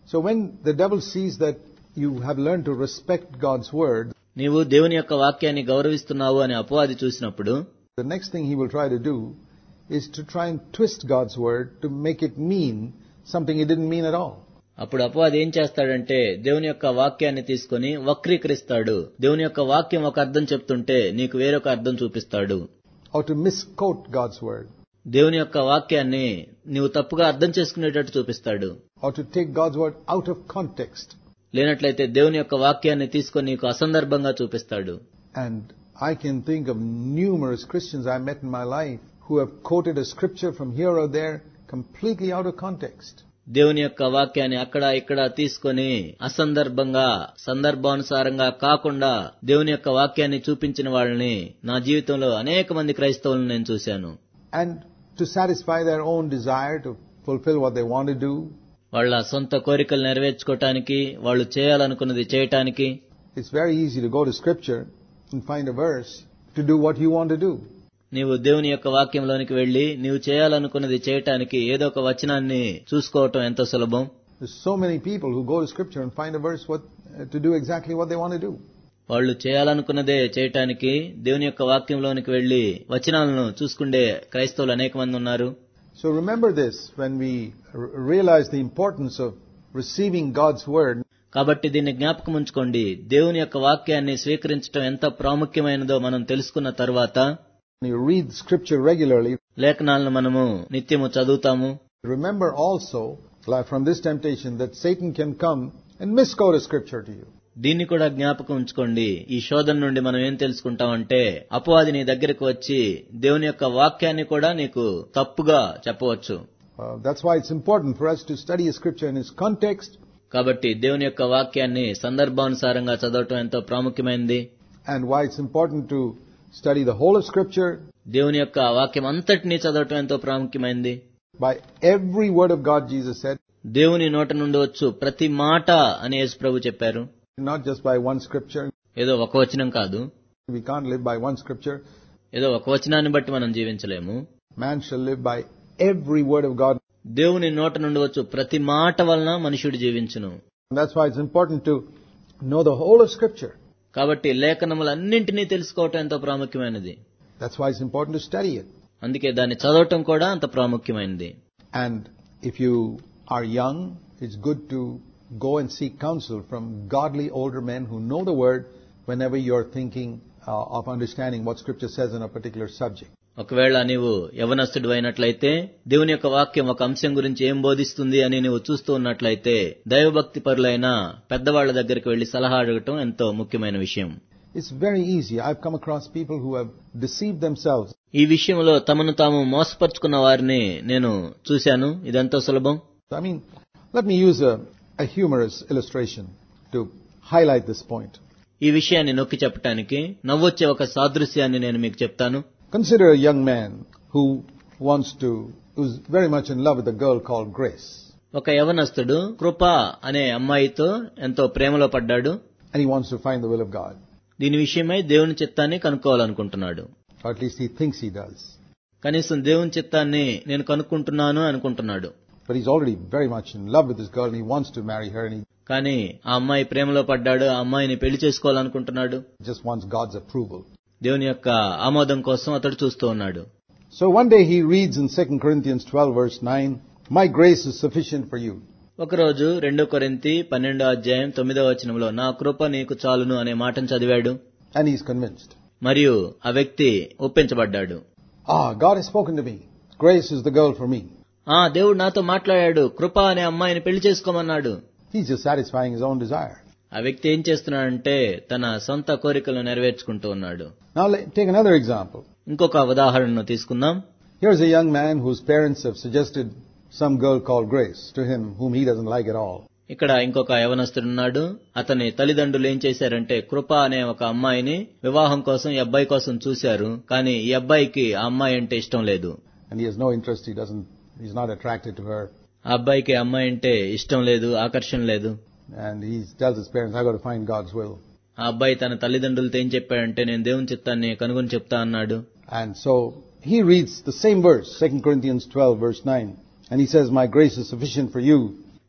So when the devil sees that you have learned to respect God's word, నీవు దేవుని యొక్క వాక్యాన్ని గౌరవిస్తున్నావు అని అపవాది చూసినప్పుడు the next thing he will try to do is to try and twist God's word to make it mean something it didn't mean at all. అప్పుడు అపవాది ఏం చేస్తాడంటే దేవుని యొక్క వాక్యాన్ని తీసుకొని వక్రీకరిస్తాడు దేవుని యొక్క వాక్యం ఒక అర్థం చెప్తుంటే నీకు వేరొక అర్థం చూపిస్తాడు Or to misquote God's word. దేవుని యొక్క వాక్యాన్ని నీవు తప్పుగా అర్థం చేసుకునేటట్టు చూపిస్తాడు Or to take God's word out of context. లేనట్లయితే దేవుని యొక్క వాక్యాన్ని తీసుకొని నీకు అసందర్భంగా చూపిస్తాడు And I can think of numerous Christians I met in my life who have quoted a scripture from here or there completely out of context. దేవుని యొక్క వాక్యాన్ని అక్కడ ఇక్కడ తీసుకొని అసందర్భంగా సందర్భానుసారంగా కాకుండా దేవుని యొక్క వాక్యాన్ని చూపించిన వాళ్ళని నా జీవితంలో అనేక మంది క్రైస్తవులను నేను చూశాను And to satisfy their own desire to fulfill what they want to do, వాళ్ళ సొంత కోరికలు నెరవేర్చుకోవటానికి వాళ్ళు చేయాలనుకున్నది చేయటానికి it's very easy to go to scripture and find a verse to do what you want to do. నీవు దేవుని యొక్క వాక్యంలోనికి వెళ్లి నీవు చేయాలనుకున్నది చేయటానికి ఏదో ఒక వచనాన్ని చూసుకోవటం ఎంతో సులభం There's so many people who go to scripture and find a verse what, uh, to do exactly what they want to do. వాళ్ళు చేయాలనుకున్నదే చేయటానికి దేవుని యొక్క వాక్యంలోనికి వెళ్లి వచనాలను చూసుకుండే క్రైస్తవులు అనేక మంది ఉన్నారు So remember this when we r- realize the importance of receiving God's word. కాబట్టి దీన్ని జ్ఞాపకం ఉంచుకోండి దేవుని యొక్క వాక్యాన్ని స్వీకరించడం ఎంత ప్రాముఖ్యమైనదో మనం తెలుసుకున్న తర్వాత When you read scripture regularly, లేఖనాలను మనము నిత్యము చదువుతాము remember also like from this temptation that Satan can come and misquote a scripture to you. దీన్ని కూడా జ్ఞాపకం ఉంచుకోండి ఈ శోధన నుండి మనం ఏం తెలుసుకుంటామంటే అపవాది నీ దగ్గరకు వచ్చి దేవుని యొక్క వాక్యాన్ని కూడా నీకు తప్పుగా చెప్పవచ్చు Uh, that's why it's important for us to study a scripture in its context కాబట్టి దేవుని యొక్క వాక్యాన్ని సందర్భానుసారంగా చదవటం ఎంతో ప్రాముఖ్యమైనది and why it's important to study the whole of scripture దేవుని యొక్క వాక్యం అంతటినీ చదవటం ఎంతో ప్రాముఖ్యమైనది by every word of God, Jesus said, దేవుని నోట నుండి వచ్చు ప్రతి మాట అని యేసు ప్రభు చెప్పారు not just by one scripture. ఏదో ఒక వచనం కాదు We can't live by one scripture. ఏదో ఒక వచనాన్ని బట్టి మనం జీవించలేము Man shall live by every word of God. దేవుని నోట నుండి వచ్చు ప్రతి మాట వలన మనుషుడు జీవించును And that's why it's important to know the whole of scripture. కాబట్టి లేఖనములన్నింటినీ తెలుసుకోవటం ఎంతో ప్రాముఖ్యమైనది That's why it's important to study it. అందుకే దాన్ని చదవటం కూడా అంత ప్రాముఖ్యమైనది And if you are young, it's good to go and seek counsel from godly older men who know the word whenever you're thinking uh, of understanding what scripture says on a particular subject. ఒకవేళ నీవు యవనస్తుడు అయినట్లయితే దేవుని యొక్క వాక్యం ఒక అంశం గురించి ఏం బోధిస్తుంది అని నీవు చూస్తూ ఉన్నట్లయితే దైవభక్తి పరులైన పెద్దవాళ్ల దగ్గరికి వెళ్లి సలహా అడగటం ఎంతో ముఖ్యమైన విషయం It's very easy. I've come across people who have deceived themselves. ఈ విషయంలో తమను తాము మోసపరుచుకున్న వారిని నేను చూశాను ఇదెంతో సులభం I mean, let me use a, a humorous illustration to highlight this point. ఈ విషయాన్ని నొక్కి చెప్పటానికి నవ్వొచ్చే ఒక సాదృశ్యాన్ని నేను మీకు చెప్తాను Consider a young man who wants to, who's very much in love with a girl called Grace. ఒక యవనస్తుడు కృప అనే అమ్మాయితో ఎంతో ప్రేమలో పడ్డాడు And he wants to find the will of God. దీని విషయమై దేవుని చిత్తాన్ని కనుక్కోవాలనుకుంటున్నాడు Or at least he thinks he does. కనీసం దేవుని చిత్తాన్ని నేను కనుక్కుంటున్నాను అనుకుంటున్నాడు But he's already very much in love with this girl and he wants to marry her and he కానీ ఆ అమ్మాయి ప్రేమలో పడ్డాడు ఆ అమ్మాయిని పెళ్లి చేసుకోవాలనుకుంటున్నాడు just wants God's approval. దేవుని యొక్క ఆమోదం కోసం అతడు చూస్తూ ఉన్నాడు So one day he reads in 2 Corinthians 12 verse 9, My grace is sufficient for you. ఒకరోజు రెండో కొరింతి పన్నెండో అధ్యాయం తొమ్మిదో వచనంలో నా కృప నీకు చాలును అనే మాటను చదివాడు And he's convinced. మరియు ఆ వ్యక్తి ఒప్పించబడ్డాడు Ah, God has spoken to me. Grace is the girl for me. ఆ దేవుడు నాతో మాట్లాడాడు కృప అనే అమ్మాయిని పెళ్లి చేసుకోమన్నాడు He's just satisfying his own desire. ఆ వ్యక్తి ఏం చేస్తున్నాడంటే తన సొంత కోరికలను నెరవేర్చుకుంటూ ఉన్నాడు Now let, take another example. ఇంకొక ఉదాహరణను తీసుకుందాం Here's a young man whose parents have suggested some girl called Grace to him whom he doesn't like at all. ఇక్కడ ఇంకొక యవనస్తుడున్నాడు అతని తల్లిదండ్రులు ఏం చేశారంటే కృప అనే ఒక అమ్మాయిని వివాహం కోసం ఈ అబ్బాయి కోసం చూశారు కానీ ఈ అబ్బాయికి ఆ అమ్మాయి అంటే ఇష్టం లేదు And he has no interest, he doesn't, he's not attracted to her. ఆ అబ్బాయికి ఆ అమ్మాయి అంటే ఇష్టం లేదు ఆకర్షణ లేదు And he tells his parents, I've got to find God's will. ఆ అబ్బాయి తన తల్లిదండ్రులతో ఏం చెప్పాడంటే నేను దేవుని చిత్తాన్ని కనుగొని చెప్తా అన్నాడు And so he reads the same verse, 2 Corinthians 12 verse 9. And he says, My grace is sufficient for you.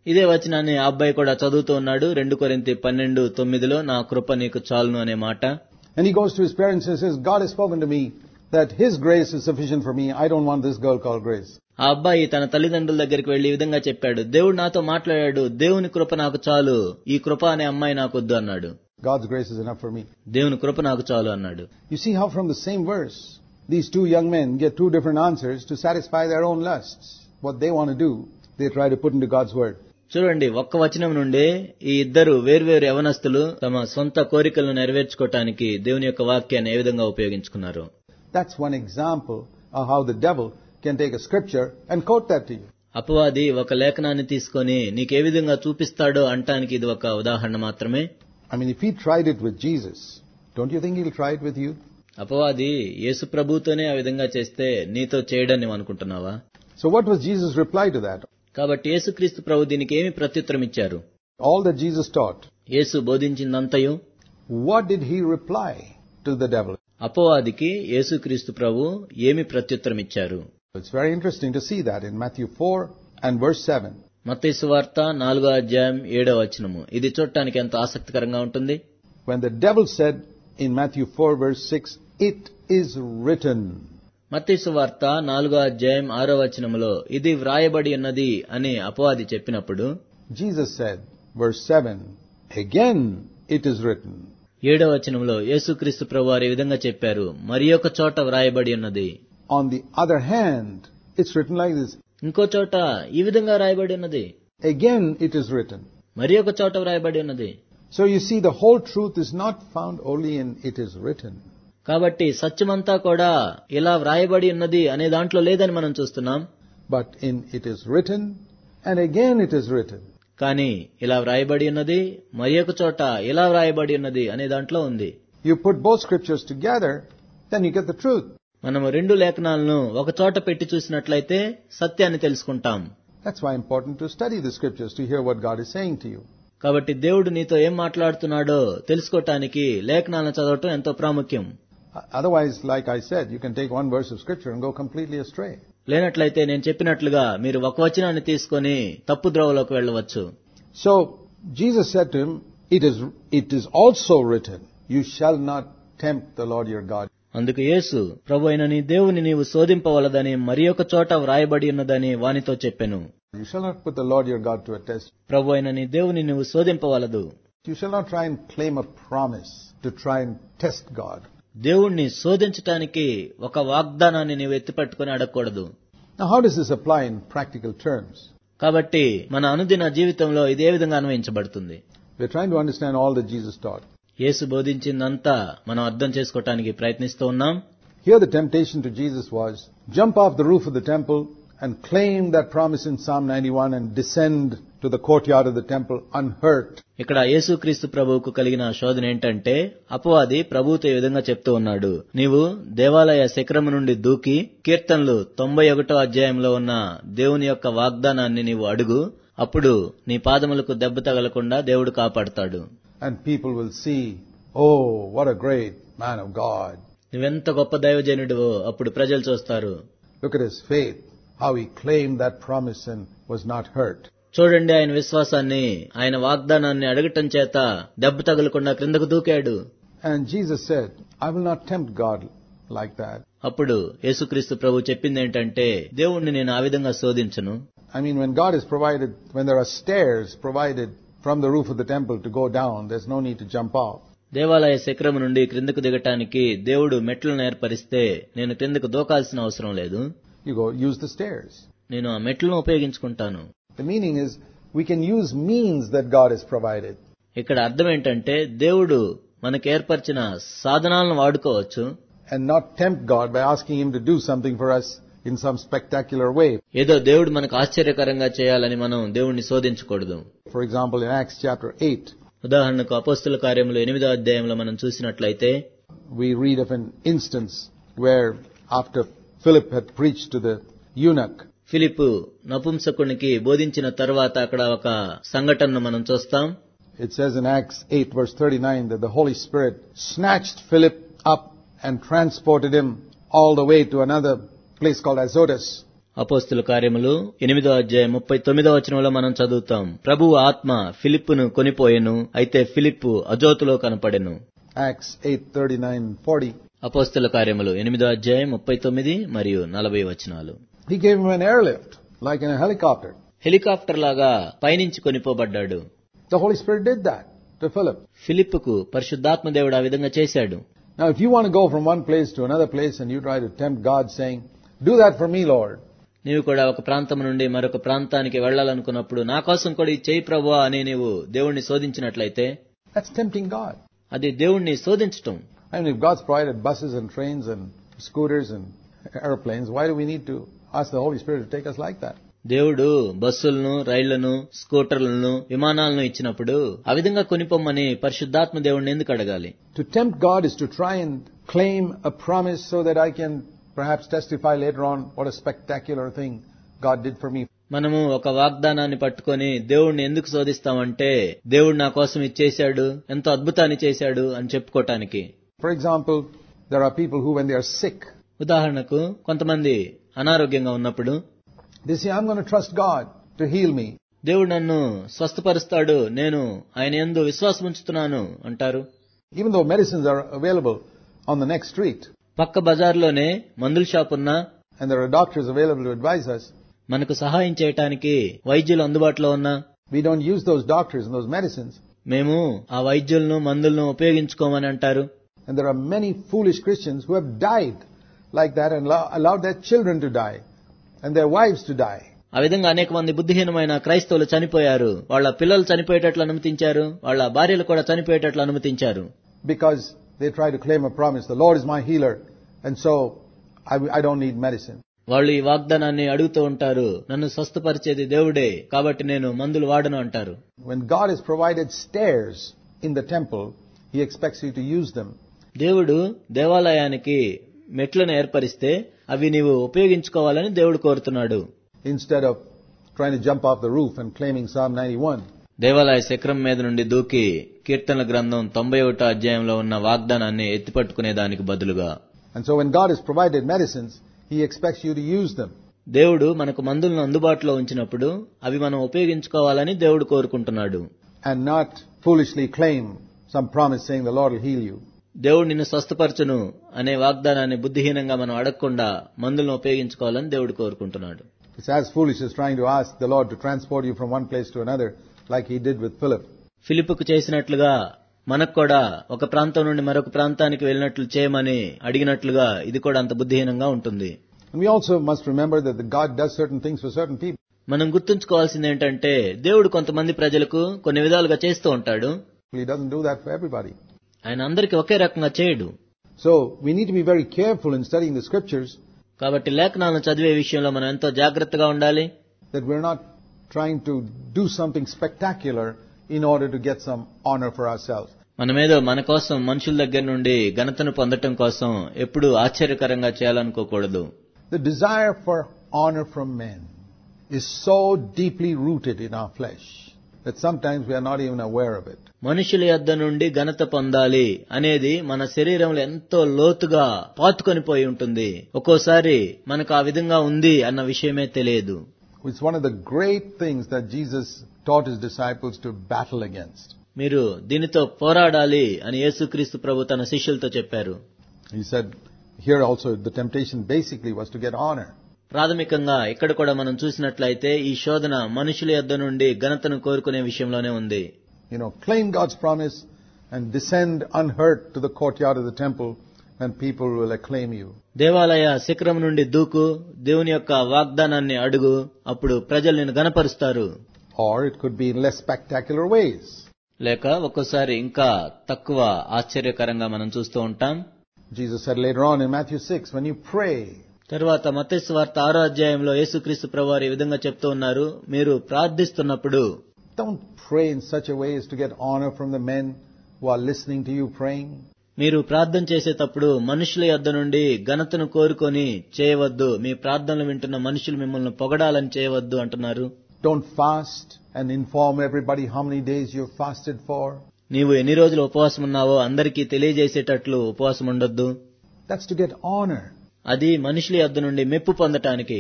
ఇదే వచనాన్ని ఆ అబ్బాయి కూడా చదువుతూ ఉన్నాడు రెండు కొరింతి పన్నెండు తొమ్మిదిలో నా కృప నీకు చాలును అనే మాట And he goes to his parents and says, God has spoken to me that his grace is sufficient for me. I don't want this girl called Grace. ఆ అబ్బాయి తన తల్లిదండ్రుల దగ్గరికి వెళ్లి ఈ విధంగా చెప్పాడు దేవుడు నాతో మాట్లాడాడు దేవుని కృప నాకు చాలు ఈ కృప అనే అమ్మాయి నాకు వద్దు అన్నాడు God's grace is enough for me. దేవుని కృప నాకు చాలు అన్నాడు You see how from the same verse, these two young men get two different answers to satisfy their own lusts. What they want to do, they try to put into God's word. చూడండి ఒక్క వచనం నుండి ఈ ఇద్దరు వేర్వేరు యవనస్తులు తమ సొంత కోరికలను నెరవేర్చుకోవటానికి దేవుని యొక్క వాక్యాన్ని ఏ విధంగా ఉపయోగించుకున్నారు That's one example of how the devil can take a scripture and quote that to you. అపవాది ఒక లేఖనాన్ని తీసుకొని నీకే విధంగా చూపిస్తాడో అంటానికి ఇది ఒక ఉదాహరణ మాత్రమే I mean, if he tried it with Jesus, don't you think he'll try it with you? అపవాది యేసు ప్రభుతోనే ఆ విధంగా చేస్తే నీతో చేయడని నువ్వు అనుకుంటున్నావా So what was Jesus' reply to that? కాబట్టి యేసుక్రీస్తు ప్రభు దీనికి ఏమి ప్రత్యుత్తరం ఇచ్చారు All that Jesus taught. Yesu బోధించిందంతయు What did he reply to the devil? అపవాదికి యేసుక్రీస్తు ప్రభు ఏమి ప్రత్యుత్తరం ఇచ్చారు It's very interesting to see that in Matthew 4 and verse 7. మత్తయి సువార్త నాలుగో అధ్యాయం ఏడో వచనము ఇది చూడటానికి ఎంతో ఆసక్తికరంగా ఉంటుంది When the devil said in Matthew 4 verse 6, It is written. మత్తయి సువార్త నాలుగో అధ్యాయం ఆరో వచనములో ఇది వ్రాయబడి ఉన్నది అని అపవాది చెప్పినప్పుడు Jesus said, verse 7, Again it is written. ఏడో వచనంలో యేసుక్రీస్తు ప్రభు వారు ఈ విధంగా చెప్పారు మరి ఒక చోట వ్రాయబడి ఉన్నది On the other hand, it's written like this. ఇంకో చోట ఈ విధంగా వ్రాయబడి ఉన్నది Again it is written. మరి ఒక చోట వ్రాయబడి ఉన్నది So you see, the whole truth is not found only in it is written. కాబట్టి సత్యమంతా కూడా ఇలా వ్రాయబడి ఉన్నది అనే దాంట్లో లేదని మనం చూస్తున్నాం but in it is written, and again it is written. కానీ ఇలా వ్రాయబడి ఉన్నది మరి ఒక చోట ఇలా వ్రాయబడి ఉన్నది అనే దాంట్లో ఉంది You put both scriptures together, then you get the truth. మనము రెండు లేఖనాలను ఒక చోట పెట్టి చూసినట్లయితే సత్యాన్ని తెలుసుకుంటాం That's why important to study the scriptures to hear what God is saying to you. కాబట్టి దేవుడు నీతో ఏం మాట్లాడుతున్నాడో తెలుసుకోవటానికి లేఖనాలను చదవటం ఎంతో ప్రాముఖ్యం O- Otherwise, like I said, you can take one verse of scripture and go completely astray. లేనట్లయితే నేను చెప్పినట్లుగా మీరు ఒక వచనాన్ని తీసుకొని తప్పు ద్రోవలోకి వెళ్ళవచ్చు So Jesus said to him, it is, it is also written, you shall not tempt the Lord your God. అందుకు యేసు ప్రభు అయిన నీ దేవుని నీవు శోధింపవలదని మరి ఒక చోట వ్రాయబడి ఉన్నదని వానితో చెప్పెను You shall not put the Lord your God to a test. ప్రభు అయిన నీ దేవుని నీవు శోధింపవలదు You shall not try and claim a promise to try and test God. దేవుణ్ణి శోధించటానికి ఒక వాగ్దానాన్ని నీవు ఎత్తిపట్టుకుని అడగకూడదు Now, how does this apply in practical terms? కాబట్టి మన అనుదిన జీవితంలో ఇదే విధంగా అన్వయించబడుతుంది We're trying to understand all that Jesus taught. యేసు బోధించిందంతా మనం అర్థం చేసుకోవటానికి ప్రయత్నిస్తూ ఉన్నాం Here the temptation to Jesus was jump off the roof of the temple and claim that promise in Psalm 91 and descend to the courtyard of the temple unhurt. ఇక్కడ యేసుక్రీస్తు ప్రభువుకు కలిగిన శోధన ఏంటంటే అపవాది ప్రభువుతో ఈ విధంగా చెప్తూ ఉన్నాడు నీవు దేవాలయ శిఖరము నుండి దూకి కీర్తనలు తొంభై ఒకటో అధ్యాయంలో ఉన్న దేవుని యొక్క వాగ్దానాన్ని నీవు అడుగు అప్పుడు నీ పాదములకు దెబ్బ తగలకుండా దేవుడు కాపాడతాడు And people will see, oh, what a great man of God. నువ్వెంత గొప్ప దైవజనుడివో అప్పుడు ప్రజలు చూస్తారు Look at his faith, how he claimed that promise and was not hurt. చూడండి ఆయన విశ్వాసాన్ని ఆయన వాగ్దానాన్ని అడగటం చేత దెబ్బ తగలకుండా క్రిందకు దూకాడు And Jesus said, I will not tempt God like that. అప్పుడు యేసుక్రీస్తు ప్రభు చెప్పింది ఏంటంటే దేవుణ్ణి నేను ఆ విధంగా శోధించను I mean, when God is provided, when there are stairs provided from the roof of the temple to go down, there's no need to jump off. దేవాలయ శిఖరము నుండి క్రిందకు దిగటానికి దేవుడు మెట్లను ఏర్పరిస్తే నేను క్రిందకు దూకాల్సిన అవసరం లేదు You go use the stairs. నేను ఆ మెట్లను ఉపయోగించుకుంటాను The meaning is we can use means that God has provided. ఇక్కడ అర్థం ఏంటంటే దేవుడు మనకు ఏర్పరిచిన సాధనాలను వాడుకోవచ్చు and not tempt God by asking Him to do something for us in some spectacular way. ఏదో దేవుడు మనకు ఆశ్చర్యకరంగా చేయాలని మనం దేవుణ్ణి శోధించకూడదు For example, in Acts chapter 8, ఉదాహరణకు అపోస్తుల కార్యములు ఎనిమిదో అధ్యాయంలో మనం చూసినట్లయితే we read of an instance where after Philip had preached to the eunuch, Philip నపుంసకునికి బోధించిన తర్వాత అక్కడ ఒక సంఘటనను మనం చూస్తాం it says in Acts 8 verse 39 that the Holy Spirit snatched Philip up and transported him all the way to another place called Azotus. అపోస్తుల కార్యములు ఎనిమిదో అధ్యాయం ముప్పై తొమ్మిదో వచనంలో మనం చదువుతాం ప్రభువు ఆత్మ ఫిలిప్పును కొనిపోయెను అయితే ఫిలిప్పు అజోతులో కనపడెను Acts 8:39 40. అపోస్తుల కార్యములు ఎనిమిదో అధ్యాయం ముప్పై తొమ్మిది మరియు నలభై వచనాలు He gave him an airlift, like in a helicopter. Helicopter లాగా పైనుంచి కొనిపోబడ్డాడు The Holy Spirit did that to Philip. ఫిలిప్పుకు పరిశుద్ధాత్మ దేవుడు ఆ విధంగా చేశాడు Now, if you want to go from one place to another place and you try to tempt God saying, do that for me, Lord, నీవు కూడా ఒక ప్రాంతం నుండి మరొక ప్రాంతానికి వెళ్లాలనుకున్నప్పుడు నా కోసం కూడా ఇది చేయి ప్రభువా అని నీవు దేవుణ్ణి శోధించినట్లయితే that's tempting God. అది దేవుణ్ణి శోధించటం I mean, if God's provided buses and trains and scooters and airplanes, why do we need to ask the Holy Spirit to take us like that? దేవుడు బస్సులను రైళ్లను స్కూటర్లను విమానాలను ఇచ్చినప్పుడు ఆ విధంగా కొనిపోమ్మని పరిశుద్ధాత్మ దేవుణ్ణి ఎందుకు అడగాలి To tempt God is to try and claim a promise so that I can perhaps testify later on what a spectacular thing God did for me. మనము ఒక వాగ్దానాన్ని పట్టుకొని దేవుణ్ణి ఎందుకు శోధిస్తామంటే దేవుడు నా కోసం ఇచ్చేశాడు ఎంతో అద్భుతాన్ని చేశాడు అని చెప్పుకోవటానికి For example, there are people who, when they are sick, ఉదాహరణకు కొంతమంది అనారోగ్యంగా ఉన్నప్పుడు they say, I'm going to trust God to heal me. దేవుడు నన్ను స్వస్థపరుస్తాడు నేను ఆయన ఎందు విశ్వాసం ఉంచుతున్నాను అంటారు Even though medicines are available on the next street పక్క బజార్లోనే మందుల షాప్ ఉన్నా and there are doctors available to advise us, మనకు సహాయం చేయటానికి వైద్యులు అందుబాటులో ఉన్నా we don't use those doctors and those medicines. మేము ఆ వైద్యులను మందులను ఉపయోగించుకోమని అంటారు And there are many foolish Christians who have died like that and allow- allowed their children to die and their wives to die. ఆ విధంగా అనేక మంది బుద్ధిహీనమైన క్రైస్తవులు చనిపోయారు వాళ్ళ పిల్లలు చనిపోయేటట్లు అనుమతించారు వాళ్ళ భార్యలు కూడా చనిపోయేటట్లు అనుమతించారు because they try to claim a promise. The Lord is my healer, and so I, I don't need medicine. వాళ్ళు ఈ వాగ్దానాన్ని అడుగుతూ ఉంటారు నన్ను స్వస్థపరిచేది దేవుడే కాబట్టి నేను మందులు వాడను అంటారు When God has provided stairs in the temple, He expects you to use them. దేవుడు దేవాలయానికి మెట్లను ఏర్పరిస్తే అవి నీవు ఉపయోగించుకోవాలని దేవుడు కోరుతున్నాడు instead of trying to jump off the roof and claiming Psalm 91. దేవాలయ శిఖరం మీద నుండి దూకి కీర్తనల గ్రంథం తొంభై ఒకటో అధ్యాయంలో ఉన్న వాగ్దానాన్ని ఎత్తిపట్టుకునే దానికి బదులుగా And so when God has provided medicines, He expects you to use them. దేవుడు మనకు మందులను అందుబాటులో ఉంచినప్పుడు అవి మనం ఉపయోగించుకోవాలని దేవుడు కోరుకుంటున్నాడు and not foolishly claim some promise saying the Lord will heal you. దేవుడు నిన్ను స్వస్థపరచును అనే వాగ్దానాన్ని బుద్ధిహీనంగా మనం అడగకుండా మందులను ఉపయోగించుకోవాలని దేవుడు కోరుకుంటున్నాడు It's as foolish as trying to ask the Lord to transport you from one place to another, like He did with Philip. ఫిలిప్పుకు చేసినట్లుగా మనకు కూడా ఒక ప్రాంతం నుండి మరొక ప్రాంతానికి వెళ్ళినట్లు చేయమని అడిగినట్లుగా ఇది కూడా అంత బుద్ధిహీనంగా ఉంటుంది And we also must remember that the God does certain things for certain people. మనం గుర్తుంచుకోవాల్సింది ఏంటంటే దేవుడు కొంతమంది ప్రజలకు కొన్ని విధాలుగా చేస్తూ ఉంటాడు He doesn't do that for everybody. ఆయన అందరికీ ఒకే రకంగా చేయడు So we need to be very careful in studying the scriptures కాబట్టి లేఖనాలను చదివే విషయంలో మనం ఎంతో జాగ్రత్తగా ఉండాలి that we're not trying to do something spectacular in order to get some honor for ourselves. మనమేదో మన కోసం మనుషుల దగ్గర నుండి ఘనతను పొందటం కోసం ఎప్పుడూ ఆశ్చర్యకరంగా చేయాలనుకోకూడదు The desire for honor from men is so deeply rooted in our flesh that sometimes we are not even aware of it. మనుషుల యొద్ద నుండి ఘనత పొందాలి అనేది మన శరీరంలో ఎంతో లోతుగా పాతుకొని పోయి ఉంటుంది ఒక్కోసారి మనకు ఆ విధంగా ఉంది అన్న విషయమే తెలియదు It's one of the great things that Jesus taught his disciples to battle against. మీరు దీనితో పోరాడాలి అని యేసుక్రీస్తు ప్రభు తన శిష్యులతో చెప్పారు He said, here also the temptation basically was to get honor. ప్రాథమికంగా ఇక్కడ కూడా మనం చూసినట్లయితే ఈ శోధన మనుషుల యొద్ద నుండి ఘనతను కోరుకునే విషయంలోనే ఉంది You know, claim God's promise and descend unhurt to the courtyard of the temple and people will acclaim you. దేవాలయ శిఖరం నుండి దూకు దేవుని యొక్క వాగ్దానాన్ని అడుగు అప్పుడు ప్రజలు నిన్ను గనపరుస్తారు Or it could be in less spectacular ways. లేక ఒక్కోసారి ఇంకా తక్కువ ఆశ్చర్యకరంగా మనం చూస్తూ ఉంటాం Jesus said later on in Matthew 6, when you pray, తర్వాత మత్తయి వార్త ఆరో అధ్యాయంలో యేసుక్రీస్తు ప్రభువారు ఈ విధంగా చెప్తూ ఉన్నారు మీరు ప్రార్థిస్తున్నప్పుడు don't pray in such a way as to get honor from the men who are listening to you praying. మీరు ప్రార్థన చేసేటప్పుడు మనుషుల యొద్ద నుండి ఘనతను కోరుకొని చేయవద్దు మీ ప్రార్థనలు వింటున్న మనుషులు మిమ్మల్ని పొగడాలని చేయవద్దు అంటున్నారు Don't fast and inform everybody how many days you've fasted for. నీవు ఎన్ని రోజులు ఉపవాసం ఉన్నావో అందరికీ తెలియజేసేటట్లు ఉపవాసం ఉండొద్దు That's to get honor. అది మనుషుల యొద్ద నుండి మెప్పు పొందటానికి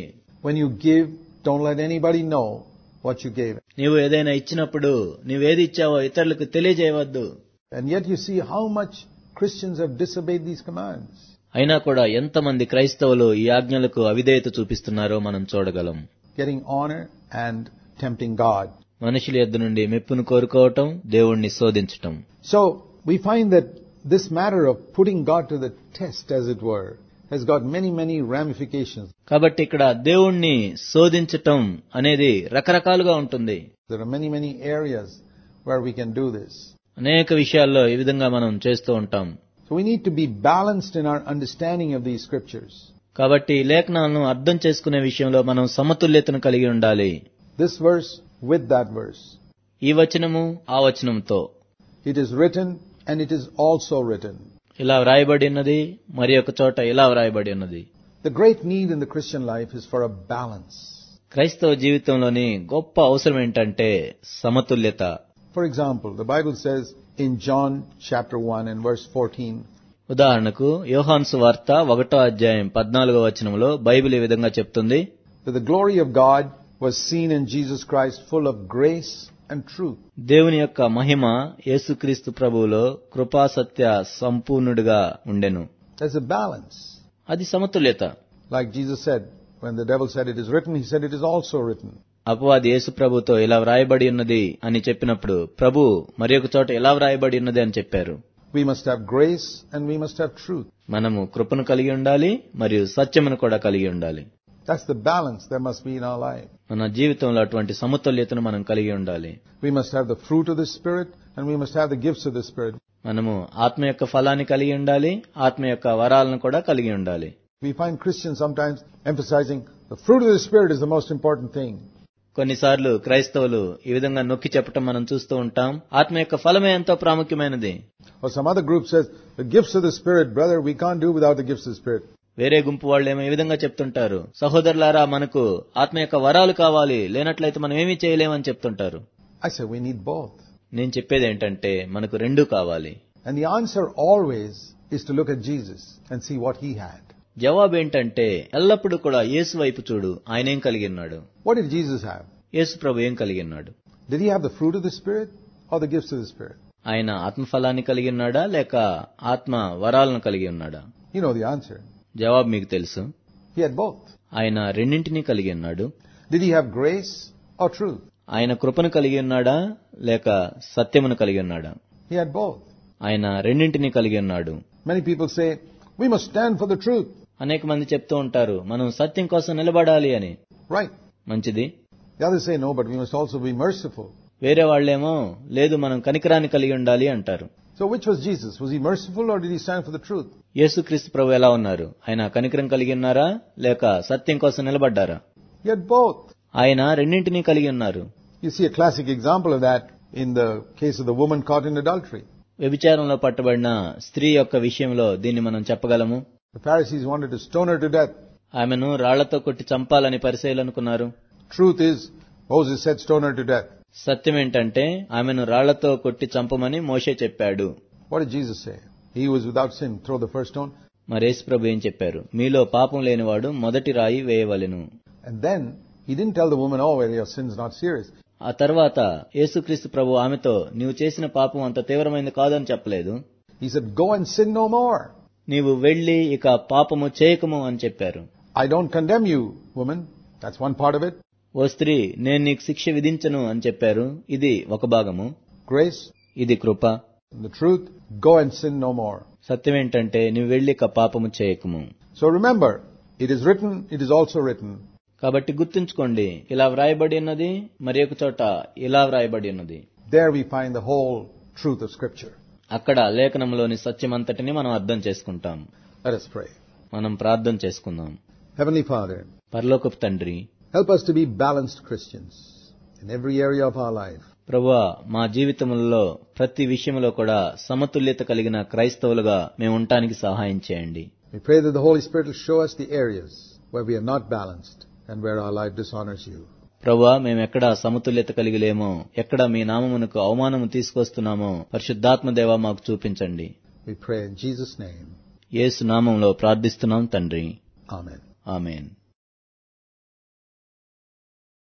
When you give, don't let anybody know what you gave. నీవు ఏదైనా ఇచ్చినప్పుడు నీవేది ఇచ్చావో ఇతరులకు తెలియజేయవద్దు And yet you see how much Christians have disobeyed these commands. అయినా కూడా ఎంతమంది క్రైస్తవులు ఈ ఆజ్ఞలకు అవిధేయత చూపిస్తున్నారో మనం చూడగలం Getting honor and tempting God. మనుషుల యొద్ద నుండి మెప్పును కోరుకోవటం దేవుణ్ణి శోధించటం So we find that this matter of putting God to the test, as it were, has got many, many ramifications. కాబట్టి ఇక్కడ దేవుణ్ణి శోధించటం అనేది రకరకాలుగా ఉంటుంది There are many, many areas where we can do this. అనేక విషయాల్లో ఈ విధంగా మనం చేస్తూ ఉంటాం So we need to be balanced in our understanding of these scriptures. కాబట్టి ఈ లేఖనాలను అర్థం చేసుకునే విషయంలో మనం సమతుల్యతను కలిగి ఉండాలి This verse with that verse. ఈ వచనము ఆ వచనంతో It is written and it is also written. ఇలా వ్రాయబడి ఉన్నది మరి ఒక చోట ఇలా వ్రాయబడి ఉన్నది The great need in the Christian life is for a balance. క్రైస్తవ జీవితంలోని గొప్ప అవసరం ఏంటంటే సమతుల్యత For example, the Bible says in John chapter 1 and verse 14, ఉదాహరణకు యోహాన్సు వార్త ఒకటో అధ్యాయం పద్నాలుగో వచనంలో బైబిల్ ఈ విధంగా చెప్తుంది that the glory of God was seen in Jesus Christ full of grace and truth. దేవుని యొక్క మహిమ యేసుక్రీస్తు ప్రభువులో కృపాసత్య సంపూర్ణుడిగా ఉండెను There's a balance. అది సమతుల్యత Like Jesus said, when the devil said it is written, he said it is also written. అపవాది యేసు ప్రభుతో ఇలా వ్రాయబడి ఉన్నది అని చెప్పినప్పుడు ప్రభు మరి ఒక చోట ఎలా వ్రాయబడి ఉన్నది అని చెప్పారు We must have grace and we must have truth. మనము కృపను కలిగి ఉండాలి మరియు సత్యమును కూడా కలిగి ఉండాలి That's the balance there must be in our life. మన జీవితంలో అటువంటి సమతుల్యతను మనం కలిగి ఉండాలి We must have the fruit of the Spirit and we must have the gifts of the Spirit. మనము ఆత్మ యొక్క ఫలాన్ని కలిగి ఉండాలి ఆత్మ యొక్క వరాలను కూడా కలిగి ఉండాలి We find Christians sometimes emphasizing the fruit of the Spirit is the most important thing. కొన్నిసార్లు క్రైస్తవులు ఈ విధంగా నొక్కి చెప్పటం మనం చూస్తూ ఉంటాం ఆత్మ యొక్క ఫలమే ఎంతో ప్రాముఖ్యమైనది Or some other group says, the gifts of the Spirit, brother, we can't do without the gifts of the Spirit. వేరే గుంపు వాళ్ళేమో ఈ విధంగా చెప్తుంటారు సహోదరులారా మనకు ఆత్మ యొక్క వరాలు కావాలి లేనట్లయితే మనం ఏమీ చేయలేమని చెప్తుంటారు I say we need both. నేను చెప్పేది ఏంటంటే మనకు రెండూ కావాలి And the answer always is to look at Jesus and see what he had. జవాబు ఏంటంటే ఎల్లప్పుడూ కూడా యేసు వైపు చూడు ఆయన ఏం కలిగి ఉన్నాడు What did Jesus have? యేసు ప్రభు ఏం కలిగి ఉన్నాడు Did he have the fruit of the Spirit or the gifts of the Spirit? ఆయన ఆత్మఫలాన్ని కలిగి ఉన్నాడా లేక ఆత్మ వరాలను కలిగి ఉన్నాడా You know the answer. జవాబు మీకు తెలుసు He had both. ఆయన రెండింటినీ కలిగి ఉన్నాడు Did he have grace or truth? ఆయన కృపను కలిగి ఉన్నాడా లేక సత్యమును కలిగి ఉన్నాడా He had both. ఆయన రెండింటినీ కలిగి ఉన్నాడు Many people say, we must stand for the truth. అనేక మంది చెప్తూ ఉంటారు మనం సత్యం కోసం నిలబడాలి అని Right. మంచిది The others say, no, but we must also be merciful. వేరే వాళ్ళేమో లేదు మనం కనికరాన్ని కలిగి ఉండాలి అంటారు So which was Jesus? Was he merciful or did he stand for the truth? యేసుక్రీస్తు ప్రభు ఎలా ఉన్నారు ఆయన కనికరం కలిగి ఉన్నారా లేక సత్యం కోసం నిలబడ్డారా He had both. ఆయన రెండింటినీ కలిగి ఉన్నారు You see a classic example of that in the case of the woman caught in adultery. వ్యభిచారంలో పట్టబడిన స్త్రీ యొక్క విషయంలో దీన్ని మనం చెప్పగలము The Pharisees wanted to stone her to death. ఆమెను రాళ్లతో కొట్టి చంపాలని పరిశీలనుకున్నారు Truth is, Moses said stone her to death. సత్యం ఏంటంటే ఆమెను రాళ్లతో కొట్టి చంపమని మోషే చెప్పాడు What did Jesus say? He who is without sin, throw the first stone. మరి యేసు ప్రభు ఏం చెప్పారు మీలో పాపం లేనివాడు మొదటి రాయి వేయవలెను And then he didn't tell the woman, oh, well, your sin's not serious. ఆ తర్వాత యేసుక్రీస్తు ప్రభు ఆమెతో నీవు చేసిన పాపం అంత తీవ్రమైనది కాదని చెప్పలేదు He said, go and sin no more. నీవు వెళ్లి ఇక పాపము చేయకము అని చెప్పారు I don't condemn you, woman. That's one part of it. ఓ స్త్రీ నేను నీకు శిక్ష విధించను అని చెప్పారు ఇది ఒక భాగము Grace, ఇది కృప and the truth, go and sin no more. సత్యం ఏంటంటే నీవు వెళ్లి ఇక పాపము చేయకము So remember, it is written, it is also written. కాబట్టి గుర్తుంచుకోండి ఇలా వ్రాయబడి ఉన్నది మరి ఒక చోట ఇలా వ్రాయబడి ఉన్నది There we find the whole truth of Scripture. అక్కడ లేఖనంలోని సత్యమంతటిని మనం అర్థం చేసుకుంటాం Let us pray. మనం ప్రార్థన చేసుకుందాం Heavenly Father, పరలోకపు తండ్రి help us to be balanced Christians in every area of our life. ప్రభువా మా జీవితంలో ప్రతి విషయంలో కూడా సమతుల్యత కలిగిన క్రైస్తవులుగా మేము ఉండటానికి సహాయం చేయండి We pray that the Holy Spirit will show us the areas where we are not balanced and where our life dishonors you. ప్రభువా మేము ఎక్కడ సమతుల్యత కలిగి లేమో ఎక్కడ మీ నామమునకు అవమానము తీసుకొస్తున్నామో పరిశుద్ధాత్మ దేవ మాకు చూపించండి We pray in Jesus' name. యేసు నామంలో ప్రార్థిస్తున్నాం తండ్రి Amen. ఆమెన్